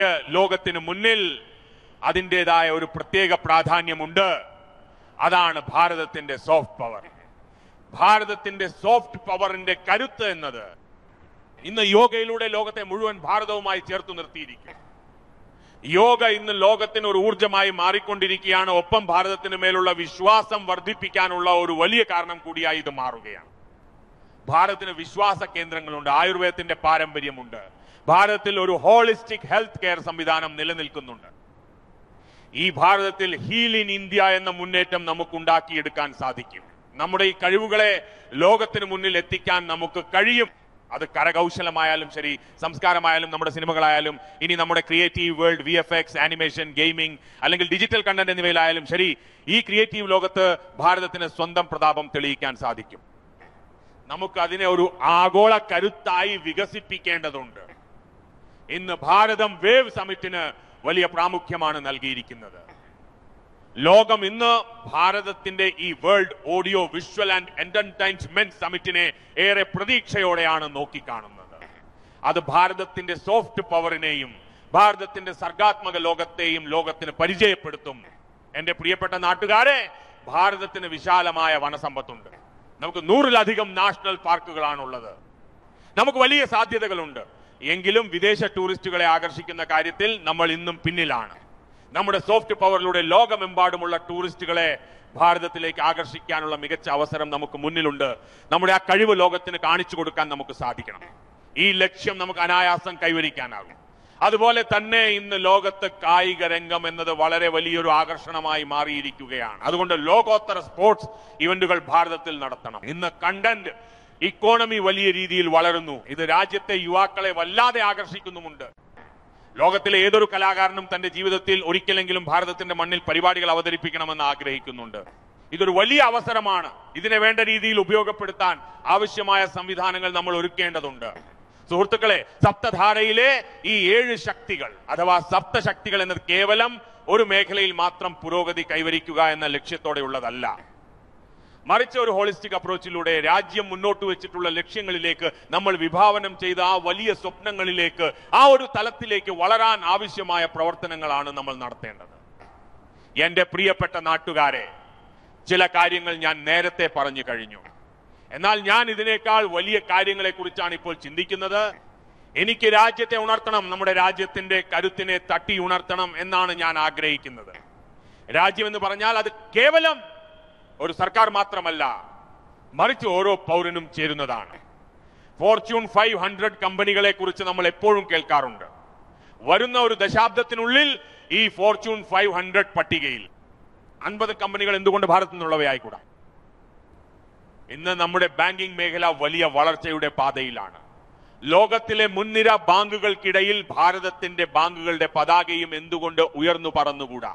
ലോകത്തിന് മുന്നിൽ അതിൻ്റെതായ ഒരു പ്രത്യേക പ്രാധാന്യമുണ്ട് അതാണ് ഭാരതത്തിന്റെ സോഫ്റ്റ് പവർ ഭാരതത്തിന്റെ സോഫ്റ്റ് പവറിന്റെ കരുത്ത് എന്നത് ഇന്ന് യോഗയിലൂടെ ലോകത്തെ മുഴുവൻ ഭാരതവുമായി ചേർത്ത് നിർത്തിയിരിക്കും യോഗ ഇന്ന് ലോകത്തിന് ഒരു ഊർജമായി മാറിക്കൊണ്ടിരിക്കുകയാണ് ഒപ്പം ഭാരതത്തിന് മേലുള്ള വിശ്വാസം വർദ്ധിപ്പിക്കാനുള്ള ഒരു വലിയ കാരണം കൂടിയായി ഇത് മാറുകയാണ് ഭാരതത്തിന് വിശ്വാസ കേന്ദ്രങ്ങളുണ്ട് ആയുർവേദത്തിന്റെ പാരമ്പര്യമുണ്ട് ഭാരതത്തിൽ ഒരു ഹോളിസ്റ്റിക് ഹെൽത്ത് കെയർ സംവിധാനം നിലനിൽക്കുന്നുണ്ട് ഈ ഭാരതത്തിൽ ഹീൽ ഇൻ ഇന്ത്യ എന്ന മുന്നേറ്റം നമുക്ക് ഉണ്ടാക്കിയെടുക്കാൻ സാധിക്കും നമ്മുടെ ഈ കഴിവുകളെ ലോകത്തിന് മുന്നിൽ എത്തിക്കാൻ നമുക്ക് കഴിയും അത് കരകൗശലമായാലും ശരി സംസ്കാരമായാലും നമ്മുടെ സിനിമകളായാലും ഇനി നമ്മുടെ creative world V F X animation gaming അല്ലെങ്കിൽ ഡിജിറ്റൽ കണ്ടന്റ് എന്നിവയിലായാലും ശരി ഈ ക്രിയേറ്റീവ് ലോകത്ത് ഭാരതത്തിന് സ്വന്തം പ്രതാപം തെളിയിക്കാൻ സാധിക്കും നമുക്ക് അതിനെ ഒരു ആഗോള കരുത്തായി വികസിപ്പിക്കേണ്ടതുണ്ട് ഇന്ന് ഭാരതം വേവ് സമിറ്റിന് വലിയ പ്രാമുഖ്യമാണ് നൽകിയിരിക്കുന്നത് ലോകം ഇന്ന് ഭാരതത്തിന്റെ ഈ world audio visual and entertainment സമിറ്റിനെ ഏറെ പ്രതീക്ഷയോടെയാണ് നോക്കിക്കാണുന്നത് അത് ഭാരതത്തിന്റെ സോഫ്റ്റ് പവറിനെയും ഭാരതത്തിന്റെ സർഗാത്മക ലോകത്തെയും ലോകത്തിന് പരിചയപ്പെടുത്തും എന്റെ പ്രിയപ്പെട്ട നാട്ടുകാരെ ഭാരതത്തിന് വിശാലമായ വനസമ്പത്തുണ്ട് നമുക്ക് നൂറിലധികം നാഷണൽ പാർക്കുകളാണുള്ളത് നമുക്ക് വലിയ സാധ്യതകളുണ്ട് എങ്കിലും വിദേശ ടൂറിസ്റ്റുകളെ ആകർഷിക്കുന്ന കാര്യത്തിൽ നമ്മൾ ഇന്നും പിന്നിലാണ് നമ്മുടെ സോഫ്റ്റ് പവറിലൂടെ ലോകമെമ്പാടുമുള്ള ടൂറിസ്റ്റുകളെ ഭാരതത്തിലേക്ക് ആകർഷിക്കാനുള്ള മികച്ച അവസരം നമുക്ക് മുന്നിലുണ്ട് നമ്മുടെ ആ കഴിവ് ലോകത്തിന് കാണിച്ചു കൊടുക്കാൻ നമുക്ക് സാധിക്കണം ഈ ലക്ഷ്യം നമുക്ക് അനായാസം കൈവരിക്കാനാകും അതുപോലെ തന്നെ ഇന്ന് ലോകത്ത് കായിക രംഗം എന്നത് വളരെ വലിയൊരു ആകർഷണമായി മാറിയിരിക്കുകയാണ് അതുകൊണ്ട് ലോകോത്തര സ്പോർട്സ് ഇവന്റുകൾ ഭാരതത്തിൽ നടത്തണം ഇന്ന് കണ്ടന്റ് ഇക്കോണമി വലിയ രീതിയിൽ വളരുന്നു ഇത് രാജ്യത്തെ യുവാക്കളെ വല്ലാതെ ആകർഷിക്കുന്നുമുണ്ട് ലോകത്തിലെ ഏതൊരു കലാകാരനും തന്റെ ജീവിതത്തിൽ ഒരിക്കലെങ്കിലും ഭാരതത്തിന്റെ മണ്ണിൽ പരിപാടികൾ അവതരിപ്പിക്കണമെന്ന് ആഗ്രഹിക്കുന്നുണ്ട് ഇതൊരു വലിയ അവസരമാണ് ഇതിനെ വേണ്ട രീതിയിൽ ഉപയോഗപ്പെടുത്താൻ ആവശ്യമായ സംവിധാനങ്ങൾ നമ്മൾ ഒരുക്കേണ്ടതുണ്ട് സുഹൃത്തുക്കളെ സപ്തധാരയിലെ ഈ ഏഴ് ശക്തികൾ അഥവാ സപ്തശക്തികൾ എന്നത് കേവലം ഒരു മേഖലയിൽ മാത്രം പുരോഗതി കൈവരിക്കുക എന്ന ലക്ഷ്യത്തോടെയുള്ളതല്ല മറിച്ച് ഒരു ഹോളിസ്റ്റിക് അപ്രോച്ചിലൂടെ രാജ്യം മുന്നോട്ട് വെച്ചിട്ടുള്ള ലക്ഷ്യങ്ങളിലേക്ക് നമ്മൾ വിഭാവനം ചെയ്ത ആ വലിയ സ്വപ്നങ്ങളിലേക്ക് ആ ഒരു തലത്തിലേക്ക് വളരാൻ ആവശ്യമായ പ്രവർത്തനങ്ങളാണ് നമ്മൾ നടത്തേണ്ടത് എന്റെ പ്രിയപ്പെട്ട നാട്ടുകാരെ ചില കാര്യങ്ങൾ ഞാൻ നേരത്തെ പറഞ്ഞു കഴിഞ്ഞു എന്നാൽ ഞാൻ ഇതിനേക്കാൾ വലിയ കാര്യങ്ങളെ കുറിച്ചാണ് ഇപ്പോൾ ചിന്തിക്കുന്നത് എനിക്ക് രാജ്യത്തെ ഉണർത്തണം നമ്മുടെ രാജ്യത്തിന്റെ കരുത്തിനെ തട്ടി ഉണർത്തണം എന്നാണ് ഞാൻ ആഗ്രഹിക്കുന്നത് രാജ്യം എന്ന് പറഞ്ഞാൽ അത് കേവലം ഒരു സർക്കാർ മാത്രമല്ല മറിച്ച് ഓരോ പൗരനും ചേരുന്നതാണ് ഫോർച്യൂൺ ഫൈവ് ഹൺഡ്രഡ് കമ്പനികളെ കുറിച്ച് നമ്മൾ എപ്പോഴും കേൾക്കാറുണ്ട് വരുന്ന ഒരു ദശാബ്ദത്തിനുള്ളിൽ ഈ ഫോർച്യൂൺ ഫൈവ് ഹൺഡ്രഡ് പട്ടികയിൽ അൻപത് കമ്പനികൾ എന്തുകൊണ്ട് ഭാരതത്തിൽ നിന്നുള്ളവയായിക്കൂടാ ഇന്ന് നമ്മുടെ ബാങ്കിംഗ് മേഖല വലിയ വളർച്ചയുടെ പാതയിലാണ് ലോകത്തിലെ മുൻനിര ബാങ്കുകൾക്കിടയിൽ ഭാരതത്തിന്റെ ബാങ്കുകളുടെ പതാകയും എന്തുകൊണ്ട് ഉയർന്നു പറന്നുകൂടാ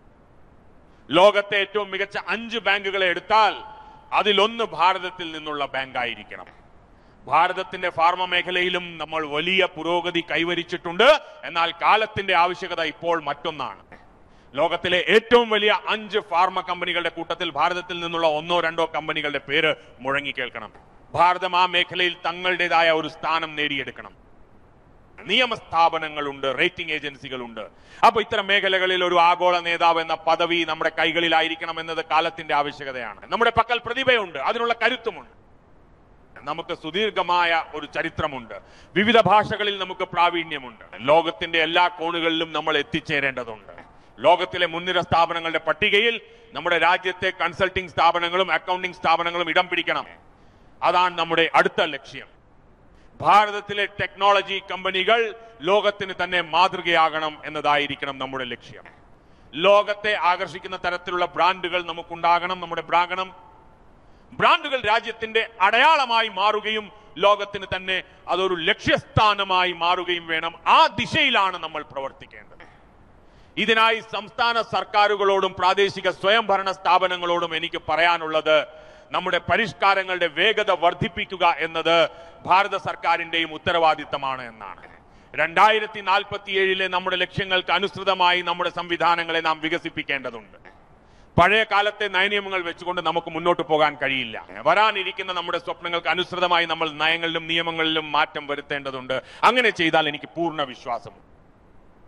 ലോകത്തെ ഏറ്റവും മികച്ച അഞ്ച് ബാങ്കുകളെ എടുത്താൽ അതിലൊന്ന് ഭാരതത്തിൽ നിന്നുള്ള ബാങ്കായിരിക്കണം ഭാരതത്തിന്റെ ഫാർമ മേഖലയിലും നമ്മൾ വലിയ പുരോഗതി കൈവരിച്ചിട്ടുണ്ട് എന്നാൽ കാലത്തിന്റെ ആവശ്യകത ഇപ്പോൾ മറ്റൊന്നാണ് ലോകത്തിലെ ഏറ്റവും വലിയ അഞ്ച് ഫാർമ കമ്പനികളുടെ കൂട്ടത്തിൽ ഭാരതത്തിൽ നിന്നുള്ള ഒന്നോ രണ്ടോ കമ്പനികളുടെ പേര് മുഴങ്ങി കേൾക്കണം ഭാരതം ആ മേഖലയിൽ തങ്ങളുടേതായ ഒരു സ്ഥാനം നേടിയെടുക്കണം നിയമസ്ഥാപനങ്ങളുണ്ട് റേറ്റിംഗ് ഏജൻസികളുണ്ട് അപ്പൊ ഇത്തരം മേഖലകളിൽ ഒരു ആഗോള നേതാവ് എന്ന പദവി നമ്മുടെ കൈകളിലായിരിക്കണം എന്നത് കാലത്തിന്റെ ആവശ്യകതയാണ് നമ്മുടെ പക്കൽ പ്രതിഭയുണ്ട് അതിനുള്ള കരുത്തുമുണ്ട് നമുക്ക് സുദീർഘമായ ഒരു ചരിത്രമുണ്ട് വിവിധ ഭാഷകളിൽ നമുക്ക് പ്രാവീണ്യമുണ്ട് ലോകത്തിന്റെ എല്ലാ കോണുകളിലും നമ്മൾ എത്തിച്ചേരേണ്ടതുണ്ട് ലോകത്തിലെ മുൻനിര സ്ഥാപനങ്ങളുടെ പട്ടികയിൽ നമ്മുടെ രാജ്യത്തെ കൺസൾട്ടിംഗ് സ്ഥാപനങ്ങളും അക്കൗണ്ടിംഗ് സ്ഥാപനങ്ങളും ഇടം പിടിക്കണം അതാണ് നമ്മുടെ അടുത്ത ലക്ഷ്യം ഭാരതത്തിലെ ടെക്നോളജി കമ്പനികൾ ലോകത്തിന് തന്നെ മാതൃകയാകണം എന്നതായിരിക്കണം നമ്മുടെ ലക്ഷ്യം ലോകത്തെ ആകർഷിക്കുന്ന തരത്തിലുള്ള ബ്രാൻഡുകൾ നമുക്കുണ്ടാകണം നമ്മുടെ ബ്രാഗണം ബ്രാൻഡുകൾ രാജ്യത്തിന്റെ അടയാളമായി മാറുകയും ലോകത്തിന് തന്നെ അതൊരു ലക്ഷ്യസ്ഥാനമായി മാറുകയും വേണം ആ ദിശയിലാണ് നമ്മൾ പ്രവർത്തിക്കേണ്ടത് ഇതിനായി സംസ്ഥാന സർക്കാരുകളോടും പ്രാദേശിക സ്വയംഭരണ സ്ഥാപനങ്ങളോടും എനിക്ക് പറയാനുള്ളത് നമ്മുടെ പരിഷ്കാരങ്ങളുടെ വേഗത വർദ്ധിപ്പിക്കുക എന്നത് ഭാരത സർക്കാരിന്റെയും ഉത്തരവാദിത്തമാണ് എന്നാണ് രണ്ടായിരത്തി നാൽപ്പത്തിയേഴിലെ നമ്മുടെ ലക്ഷ്യങ്ങൾക്ക് അനുസൃതമായി നമ്മുടെ സംവിധാനങ്ങളെ നാം വികസിപ്പിക്കേണ്ടതുണ്ട് പഴയ കാലത്തെ നയനിയമങ്ങൾ വെച്ചുകൊണ്ട് നമുക്ക് മുന്നോട്ട് പോകാൻ കഴിയില്ല വരാനിരിക്കുന്ന നമ്മുടെ സ്വപ്നങ്ങൾക്ക് അനുസൃതമായി നമ്മൾ നയങ്ങളിലും നിയമങ്ങളിലും മാറ്റം വരുത്തേണ്ടതുണ്ട് അങ്ങനെ ചെയ്താൽ എനിക്ക് പൂർണ്ണ വിശ്വാസമുണ്ട്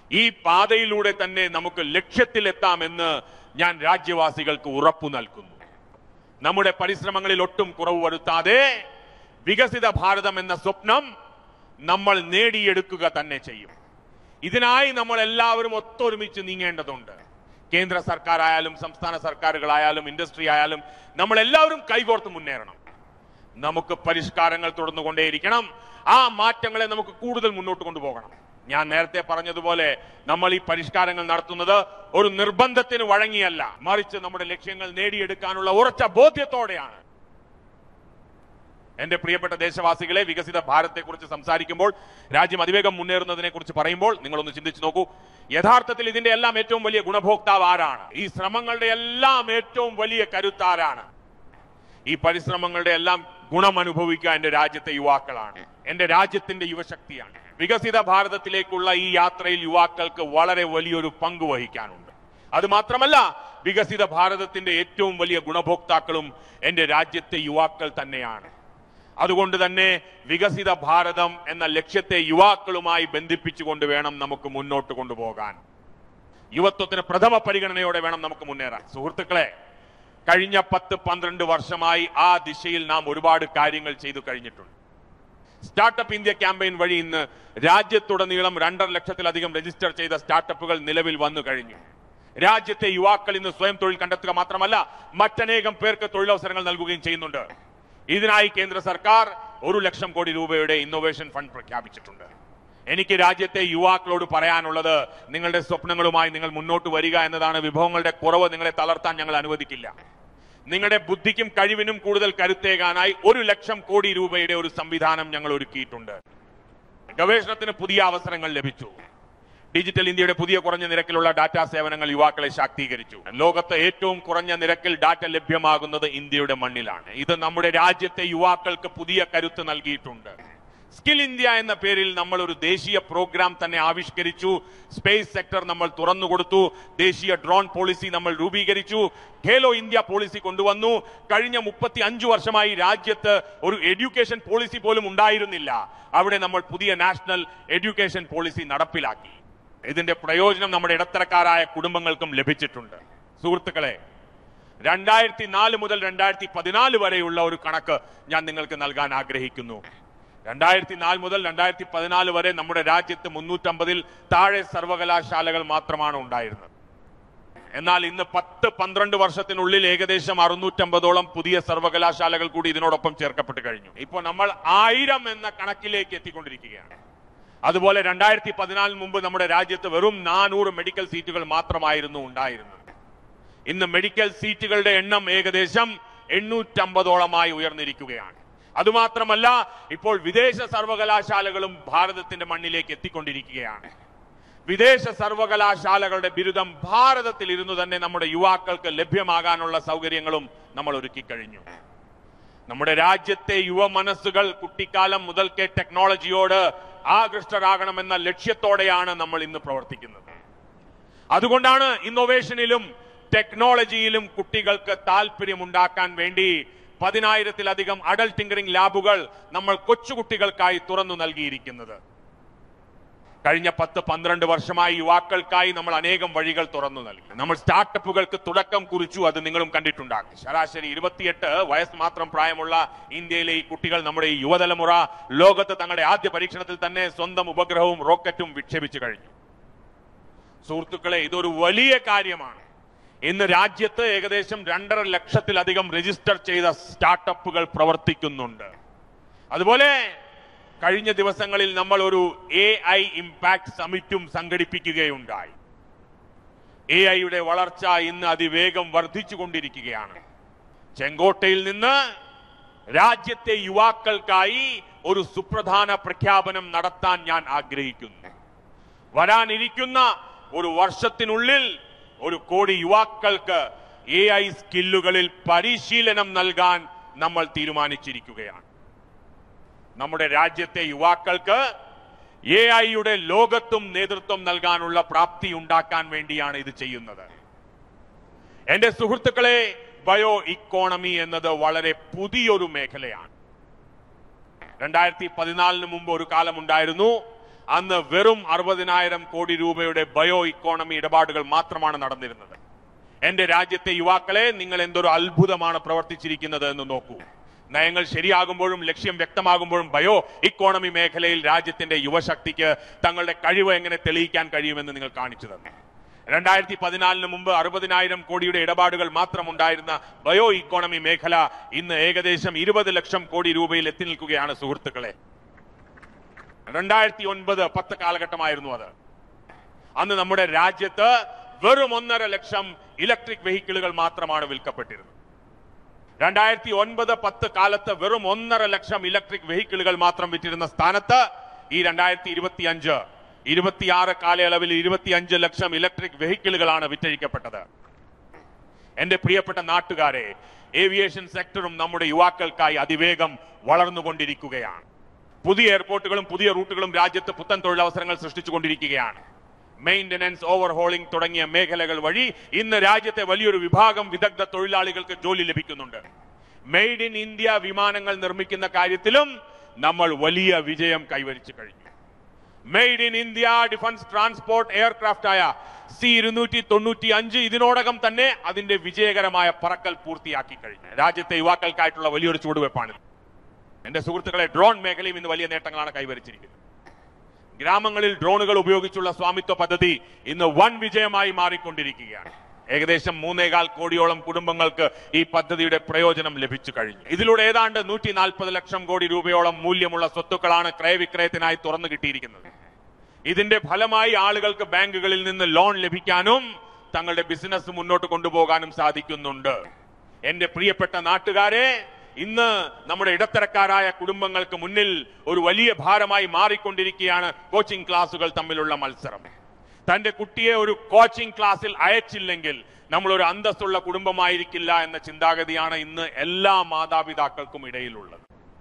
ഈ പാതയിലൂടെ തന്നെ നമുക്ക് ലക്ഷ്യത്തിലെത്താമെന്ന് ഞാൻ രാജ്യവാസികൾക്ക് ഉറപ്പു നൽകുന്നു നമ്മുടെ പരിശ്രമങ്ങളിൽ ഒട്ടും കുറവ് വരുത്താതെ വികസിത ഭാരതം എന്ന സ്വപ്നം നമ്മൾ നേടിയെടുക്കുക തന്നെ ചെയ്യും ഇതിനായി നമ്മൾ എല്ലാവരും ഒത്തൊരുമിച്ച് നീങ്ങേണ്ടതുണ്ട് കേന്ദ്ര സർക്കാർ ആയാലും സംസ്ഥാന സർക്കാരുകളായാലും ഇൻഡസ്ട്രി ആയാലും നമ്മൾ എല്ലാവരും കൈകോർത്ത് മുന്നേറണം നമുക്ക് പരിഷ്കാരങ്ങൾ തുടർന്നുകൊണ്ടേയിരിക്കണം ആ മാറ്റങ്ങളെ നമുക്ക് കൂടുതൽ മുന്നോട്ട് കൊണ്ടുപോകണം ഞാൻ നേരത്തെ പറഞ്ഞതുപോലെ നമ്മൾ ഈ പരിഷ്കാരങ്ങൾ നടത്തുന്നത് ഒരു നിർബന്ധത്തിന് വഴങ്ങിയല്ല മറിച്ച് നമ്മുടെ ലക്ഷ്യങ്ങൾ നേടിയെടുക്കാനുള്ള ഉറച്ച ബോധ്യത്തോടെയാണ് എന്റെ പ്രിയപ്പെട്ട ദേശവാസികളെ വികസിത ഭാരതത്തെക്കുറിച്ച് സംസാരിക്കുമ്പോൾ രാജ്യം അതിവേഗം മുന്നേറുന്നതിനെ കുറിച്ച് പറയുമ്പോൾ നിങ്ങളൊന്ന് ചിന്തിച്ചു നോക്കൂ യഥാർത്ഥത്തിൽ ഇതിന്റെ എല്ലാം ഏറ്റവും വലിയ ഗുണഭോക്താവ് ആരാണ് ഈ ശ്രമങ്ങളുടെ എല്ലാം ഏറ്റവും വലിയ കരുത്താരാണ് ഈ പരിശ്രമങ്ങളുടെ എല്ലാം ഗുണം അനുഭവിക്കുക എന്റെ രാജ്യത്തെ യുവാക്കളാണ് എന്റെ രാജ്യത്തിന്റെ യുവശക്തിയാണ് വികസിത ഭാരതത്തിലേക്കുള്ള ഈ യാത്രയിൽ യുവാക്കൾക്ക് വളരെ വലിയൊരു പങ്ക് വഹിക്കാനുണ്ട് അത് മാത്രമല്ല വികസിത ഭാരതത്തിന്റെ ഏറ്റവും വലിയ ഗുണഭോക്താക്കളും എന്റെ രാജ്യത്തെ യുവാക്കൾ തന്നെയാണ് അതുകൊണ്ട് തന്നെ വികസിത ഭാരതം എന്ന ലക്ഷ്യത്തെ യുവാക്കളുമായി ബന്ധിപ്പിച്ചുകൊണ്ട് വേണം നമുക്ക് മുന്നോട്ട് കൊണ്ടുപോകാൻ യുവത്വത്തിന് പ്രഥമ പരിഗണനയോടെ വേണം നമുക്ക് മുന്നേറാൻ സുഹൃത്തുക്കളെ കഴിഞ്ഞ പത്ത് പന്ത്രണ്ട് വർഷമായി ആ ദിശയിൽ നാം ഒരുപാട് കാര്യങ്ങൾ ചെയ്തു കഴിഞ്ഞിട്ടുണ്ട് സ്റ്റാർട്ടപ്പ് ഇന്ത്യ ക്യാമ്പയിൻ വഴി ഇന്ന് രാജ്യത്തുടനീളം രണ്ടര ലക്ഷത്തിലധികം രജിസ്റ്റർ ചെയ്ത സ്റ്റാർട്ടപ്പുകൾ നിലവിൽ വന്നു കഴിഞ്ഞു രാജ്യത്തെ യുവാക്കൾ ഇന്ന് സ്വയം തൊഴിൽ കണ്ടെത്തുക മാത്രമല്ല മറ്റനേകം പേർക്ക് തൊഴിലവസരങ്ങൾ നൽകുകയും ചെയ്യുന്നുണ്ട് ഇതിനായി കേന്ദ്ര സർക്കാർ ഒരു ലക്ഷം കോടി രൂപയുടെ ഇന്നോവേഷൻ ഫണ്ട് പ്രഖ്യാപിച്ചിട്ടുണ്ട് എനിക്ക് രാജ്യത്തെ യുവാക്കളോട് പറയാനുള്ളത് നിങ്ങളുടെ സ്വപ്നങ്ങളുമായി നിങ്ങൾ മുന്നോട്ട് വരിക എന്നതാണ് വിഭവങ്ങളുടെ കുറവ് നിങ്ങളെ തളർത്താൻ ഞങ്ങൾ അനുവദിക്കില്ല നിങ്ങളുടെ ബുദ്ധിക്കും കഴിവിനും കൂടുതൽ കരുത്തേകാനായി ഒരു ലക്ഷം കോടി രൂപയുടെ ഒരു സംവിധാനം ഞങ്ങൾ ഒരുക്കിയിട്ടുണ്ട് ഗവേഷണത്തിന് പുതിയ അവസരങ്ങൾ ലഭിച്ചു ഡിജിറ്റൽ ഇന്ത്യയുടെ പുതിയ കുറഞ്ഞ നിരക്കിലുള്ള ഡാറ്റാ സേവനങ്ങൾ യുവാക്കളെ ശാക്തീകരിച്ചു ലോകത്ത് ഏറ്റവും കുറഞ്ഞ നിരക്കിൽ ഡാറ്റ ലഭ്യമാകുന്നത് ഇന്ത്യയുടെ മണ്ണിലാണ് ഇത് നമ്മുടെ രാജ്യത്തെ യുവാക്കൾക്ക് പുതിയ കരുത്ത് നൽകിയിട്ടുണ്ട് സ്കിൽ ഇന്ത്യ എന്ന പേരിൽ നമ്മൾ ഒരു ദേശീയ പ്രോഗ്രാം തന്നെ ആവിഷ്കരിച്ചു സ്പേസ് സെക്ടർ നമ്മൾ തുറന്നുകൊടുത്തു ദേശീയ ഡ്രോൺ പോളിസി നമ്മൾ രൂപീകരിച്ചു ഖേലോ ഇന്ത്യ പോളിസി കൊണ്ടുവന്നു കഴിഞ്ഞ മുപ്പത്തി അഞ്ചു വർഷമായി രാജ്യത്ത് ഒരു എഡ്യൂക്കേഷൻ പോളിസി പോലും ഉണ്ടായിരുന്നില്ല അവിടെ നമ്മൾ പുതിയ നാഷണൽ എഡ്യൂക്കേഷൻ പോളിസി നടപ്പിലാക്കി ഇതിന്റെ പ്രയോജനം നമ്മുടെ ഇടത്തരക്കാരായ കുടുംബങ്ങൾക്കും ലഭിച്ചിട്ടുണ്ട് സുഹൃത്തുക്കളെ രണ്ടായിരത്തി നാല് മുതൽ രണ്ടായിരത്തി പതിനാല് വരെയുള്ള ഒരു കണക്ക് ഞാൻ നിങ്ങൾക്ക് നൽകാൻ ആഗ്രഹിക്കുന്നു രണ്ടായിരത്തി നാല് മുതൽ രണ്ടായിരത്തി പതിനാല് വരെ നമ്മുടെ രാജ്യത്ത് മുന്നൂറ്റമ്പതിൽ താഴെ സർവകലാശാലകൾ മാത്രമാണ് ഉണ്ടായിരുന്നത് എന്നാൽ ഇന്ന് പത്ത് പന്ത്രണ്ട് വർഷത്തിനുള്ളിൽ ഏകദേശം അറുന്നൂറ്റമ്പതോളം പുതിയ സർവകലാശാലകൾ കൂടി ഇതിനോടൊപ്പം ചേർക്കപ്പെട്ട് കഴിഞ്ഞു ഇപ്പോൾ നമ്മൾ ആയിരം എന്ന കണക്കിലേക്ക് എത്തിക്കൊണ്ടിരിക്കുകയാണ് അതുപോലെ രണ്ടായിരത്തി പതിനാലിന് മുമ്പ് നമ്മുടെ രാജ്യത്ത് വെറും നാനൂറ് മെഡിക്കൽ സീറ്റുകൾ മാത്രമായിരുന്നു ഉണ്ടായിരുന്നത് ഇന്ന് മെഡിക്കൽ സീറ്റുകളുടെ എണ്ണം ഏകദേശം എണ്ണൂറ്റമ്പതോളമായി ഉയർന്നിരിക്കുകയാണ് അതുമാത്രമല്ല ഇപ്പോൾ വിദേശ സർവകലാശാലകളും ഭാരതത്തിന്റെ മണ്ണിലേക്ക് എത്തിക്കൊണ്ടിരിക്കുകയാണ് വിദേശ സർവകലാശാലകളുടെ ബിരുദം ഭാരതത്തിൽ ഇരുന്നു തന്നെ നമ്മുടെ യുവാക്കൾക്ക് ലഭ്യമാകാനുള്ള സൗകര്യങ്ങളും നമ്മൾ ഒരുക്കി കഴിഞ്ഞു നമ്മുടെ രാജ്യത്തെ യുവ മനസ്സുകൾ കുട്ടിക്കാലം മുതൽക്കേ ടെക്നോളജിയോട് ആകൃഷ്ടരാകണമെന്ന ലക്ഷ്യത്തോടെയാണ് നമ്മൾ ഇന്ന് പ്രവർത്തിക്കുന്നത് അതുകൊണ്ടാണ് ഇന്നോവേഷനിലും ടെക്നോളജിയിലും കുട്ടികൾക്ക് താല്പര്യമുണ്ടാക്കാൻ വേണ്ടി പതിനായിരത്തിലധികം അഡൽ ടിങ്കറിംഗ് ലാബുകൾ നമ്മൾ കൊച്ചുകുട്ടികൾക്കായി തുറന്നു നൽകിയിരിക്കുന്നത് കഴിഞ്ഞ പത്ത് പന്ത്രണ്ട് വർഷമായി യുവാക്കൾക്കായി നമ്മൾ അനേകം വഴികൾ തുറന്നു നൽകി നമ്മൾ സ്റ്റാർട്ടപ്പുകൾക്ക് തുടക്കം കുറിച്ചു അത് നിങ്ങളും കണ്ടിട്ടുണ്ടാകും ശരാശരി ഇരുപത്തിയെട്ട് വയസ്സ് മാത്രം പ്രായമുള്ള ഇന്ത്യയിലെ ഈ കുട്ടികൾ നമ്മുടെ ഈ യുവതലമുറ ലോകത്ത് തങ്ങളുടെ ആദ്യ പരീക്ഷണത്തിൽ തന്നെ സ്വന്തം ഉപഗ്രഹവും റോക്കറ്റും വിക്ഷേപിച്ചു കഴിഞ്ഞു സുഹൃത്തുക്കളെ ഇതൊരു വലിയ കാര്യമാണ് ഇന്ന് രാജ്യത്ത് ഏകദേശം രണ്ടര ലക്ഷത്തിലധികം രജിസ്റ്റർ ചെയ്ത സ്റ്റാർട്ടപ്പുകൾ പ്രവർത്തിക്കുന്നുണ്ട് അതുപോലെ കഴിഞ്ഞ ദിവസങ്ങളിൽ നമ്മൾ ഒരു എ ഐ ഇമ്പാക്ട് സമിറ്റും സംഘടിപ്പിക്കുകയുണ്ടായി എ ഐയുടെ വളർച്ച ഇന്ന് അതിവേഗം വർദ്ധിച്ചുകൊണ്ടിരിക്കുകയാണ് ചെങ്കോട്ടയിൽ നിന്ന് രാജ്യത്തെ യുവാക്കൾക്കായി ഒരു സുപ്രധാന പ്രഖ്യാപനം നടത്താൻ ഞാൻ ആഗ്രഹിക്കുന്നു വരാനിരിക്കുന്ന ഒരു വർഷത്തിനുള്ളിൽ ഒരു കോടി യുവാക്കൾക്ക് എ ഐ സ്കില്ലുകളിൽ പരിശീലനം നൽകാൻ നമ്മൾ തീരുമാനിച്ചിരിക്കുകയാണ് നമ്മുടെ രാജ്യത്തെ യുവാക്കൾക്ക് എ ഐയുടെ ലോകത്തും നേതൃത്വം നൽകാനുള്ള പ്രാപ്തി ഉണ്ടാക്കാൻ വേണ്ടിയാണ് ഇത് ചെയ്യുന്നത് എന്റെ സുഹൃത്തുക്കളെ ബയോ ഇക്കോണമി എന്നത് വളരെ പുതിയൊരു മേഖലയാണ് രണ്ടായിരത്തി പതിനാലിന് മുമ്പ് ഒരു കാലമുണ്ടായിരുന്നു അന്ന് വെറും അറുപതിനായിരം കോടി രൂപയുടെ ബയോ ഇക്കോണമി ഇടപാടുകൾ മാത്രമാണ് നടന്നിരുന്നത് എന്റെ രാജ്യത്തെ യുവാക്കളെ നിങ്ങൾ എന്തൊരു അത്ഭുതമാണ് പ്രവർത്തിച്ചിരിക്കുന്നത് എന്ന് നോക്കൂ നയങ്ങൾ ശരിയാകുമ്പോഴും ലക്ഷ്യം വ്യക്തമാകുമ്പോഴും ബയോ ഇക്കോണമി മേഖലയിൽ രാജ്യത്തിന്റെ യുവശക്തിക്ക് തങ്ങളുടെ കഴിവ് എങ്ങനെ തെളിയിക്കാൻ കഴിയുമെന്ന് നിങ്ങൾ കാണിച്ചു തന്നു രണ്ടായിരത്തി പതിനാലിന് മുമ്പ് അറുപതിനായിരം കോടിയുടെ ഇടപാടുകൾ മാത്രമുണ്ടായിരുന്ന ബയോ ഇക്കോണമി മേഖല ഇന്ന് ഏകദേശം ഇരുപത് ലക്ഷം കോടി രൂപയിൽ എത്തി നിൽക്കുകയാണ് സുഹൃത്തുക്കളെ രണ്ടായിരത്തി ഒൻപത് പത്ത് കാലഘട്ടമായിരുന്നു അത് അന്ന് നമ്മുടെ രാജ്യത്ത് വെറും ഒന്നര ലക്ഷം ഇലക്ട്രിക് വെഹിക്കിളുകൾ മാത്രമാണ് വിൽക്കപ്പെട്ടിരുന്നത് രണ്ടായിരത്തി ഒൻപത് പത്ത് കാലത്ത് വെറും ഒന്നര ലക്ഷം ഇലക്ട്രിക് വെഹിക്കിളുകൾ മാത്രം വിറ്റിരുന്ന സ്ഥാനത്ത് ഈ രണ്ടായിരത്തി ഇരുപത്തി അഞ്ച് ഇരുപത്തിയാറ് കാലയളവിൽ ഇരുപത്തിയഞ്ച് ലക്ഷം ഇലക്ട്രിക് വെഹിക്കിളുകളാണ് വിറ്റഴിക്കപ്പെട്ടത് എന്റെ പ്രിയപ്പെട്ട നാട്ടുകാരെ ഏവിയേഷൻ സെക്ടറും നമ്മുടെ യുവാക്കൾക്കായി അതിവേഗം വളർന്നുകൊണ്ടിരിക്കുകയാണ് പുതിയ എയർപോർട്ടുകളും പുതിയ റൂട്ടുകളും രാജ്യത്ത് പുത്തൻ തൊഴിലവസരങ്ങൾ സൃഷ്ടിച്ചുകൊണ്ടിരിക്കുകയാണ് മെയിന്റനൻസ് ഓവർഹോളിംഗ് തുടങ്ങിയ മേഖലകൾ വഴി ഇന്ന് രാജ്യത്തെ വലിയൊരു വിഭാഗം വിദഗ്ധ തൊഴിലാളികൾക്ക് ജോലി ലഭിക്കുന്നുണ്ട് മെയ്ഡ് ഇൻ ഇന്ത്യ വിമാനങ്ങൾ നിർമ്മിക്കുന്ന കാര്യത്തിലും നമ്മൾ വലിയ വിജയം കൈവരിച്ചു കഴിഞ്ഞു made in India defence transport aircraft ആയ സി ഇരുന്നൂറ്റി തൊണ്ണൂറ്റി അഞ്ച് ഇതിനോടകം തന്നെ അതിന്റെ വിജയകരമായ പറക്കൽ പൂർത്തിയാക്കി കഴിഞ്ഞു രാജ്യത്തെ യുവാക്കൾക്കായിട്ടുള്ള വലിയൊരു ചുവടുവെപ്പാണിത് എന്റെ സുഹൃത്തുക്കളെ ഡ്രോൺ മേഖലയും ഇന്ന് വലിയ നേട്ടങ്ങളാണ് കൈവരിച്ചിരിക്കുന്നത് ഗ്രാമങ്ങളിൽ ഡ്രോണുകൾ ഉപയോഗിച്ചുള്ള സ്വാമിത്വ പദ്ധതി ഇന്ന് വൻ വിജയമായി മാറിക്കൊണ്ടിരിക്കുകയാണ് ഏകദേശം മൂന്നേകാൽ കോടിയോളം കുടുംബങ്ങൾക്ക് ഈ പദ്ധതിയുടെ പ്രയോജനം ലഭിച്ചു കഴിഞ്ഞു ഇതിലൂടെ ഏതാണ്ട് നൂറ്റി നാൽപ്പത് ലക്ഷം കോടി രൂപയോളം മൂല്യമുള്ള സ്വത്തുക്കളാണ് ക്രയവിക്രയത്തിനായി തുറന്നു കിട്ടിയിരിക്കുന്നത് ഇതിന്റെ ഫലമായി ആളുകൾക്ക് ബാങ്കുകളിൽ നിന്ന് ലോൺ ലഭിക്കാനും തങ്ങളുടെ ബിസിനസ് മുന്നോട്ട് കൊണ്ടുപോകാനും സാധിക്കുന്നുണ്ട് എന്റെ പ്രിയപ്പെട്ട നാട്ടുകാരെ ഇന്ന് നമ്മുടെ ഇടത്തരക്കാരായ കുടുംബങ്ങൾക്ക് മുന്നിൽ ഒരു വലിയ ഭാരമായി മാറിക്കൊണ്ടിരിക്കുകയാണ് കോച്ചിംഗ് ക്ലാസുകൾ തമ്മിലുള്ള മത്സരം തന്റെ കുട്ടിയെ ഒരു കോച്ചിംഗ് ക്ലാസ്സിൽ അയച്ചില്ലെങ്കിൽ നമ്മൾ ഒരു അന്തസ്സുള്ള കുടുംബമായിരിക്കില്ല എന്ന ചിന്താഗതിയാണ് ഇന്ന് എല്ലാ മാതാപിതാക്കൾക്കും ഇടയിലുള്ളത്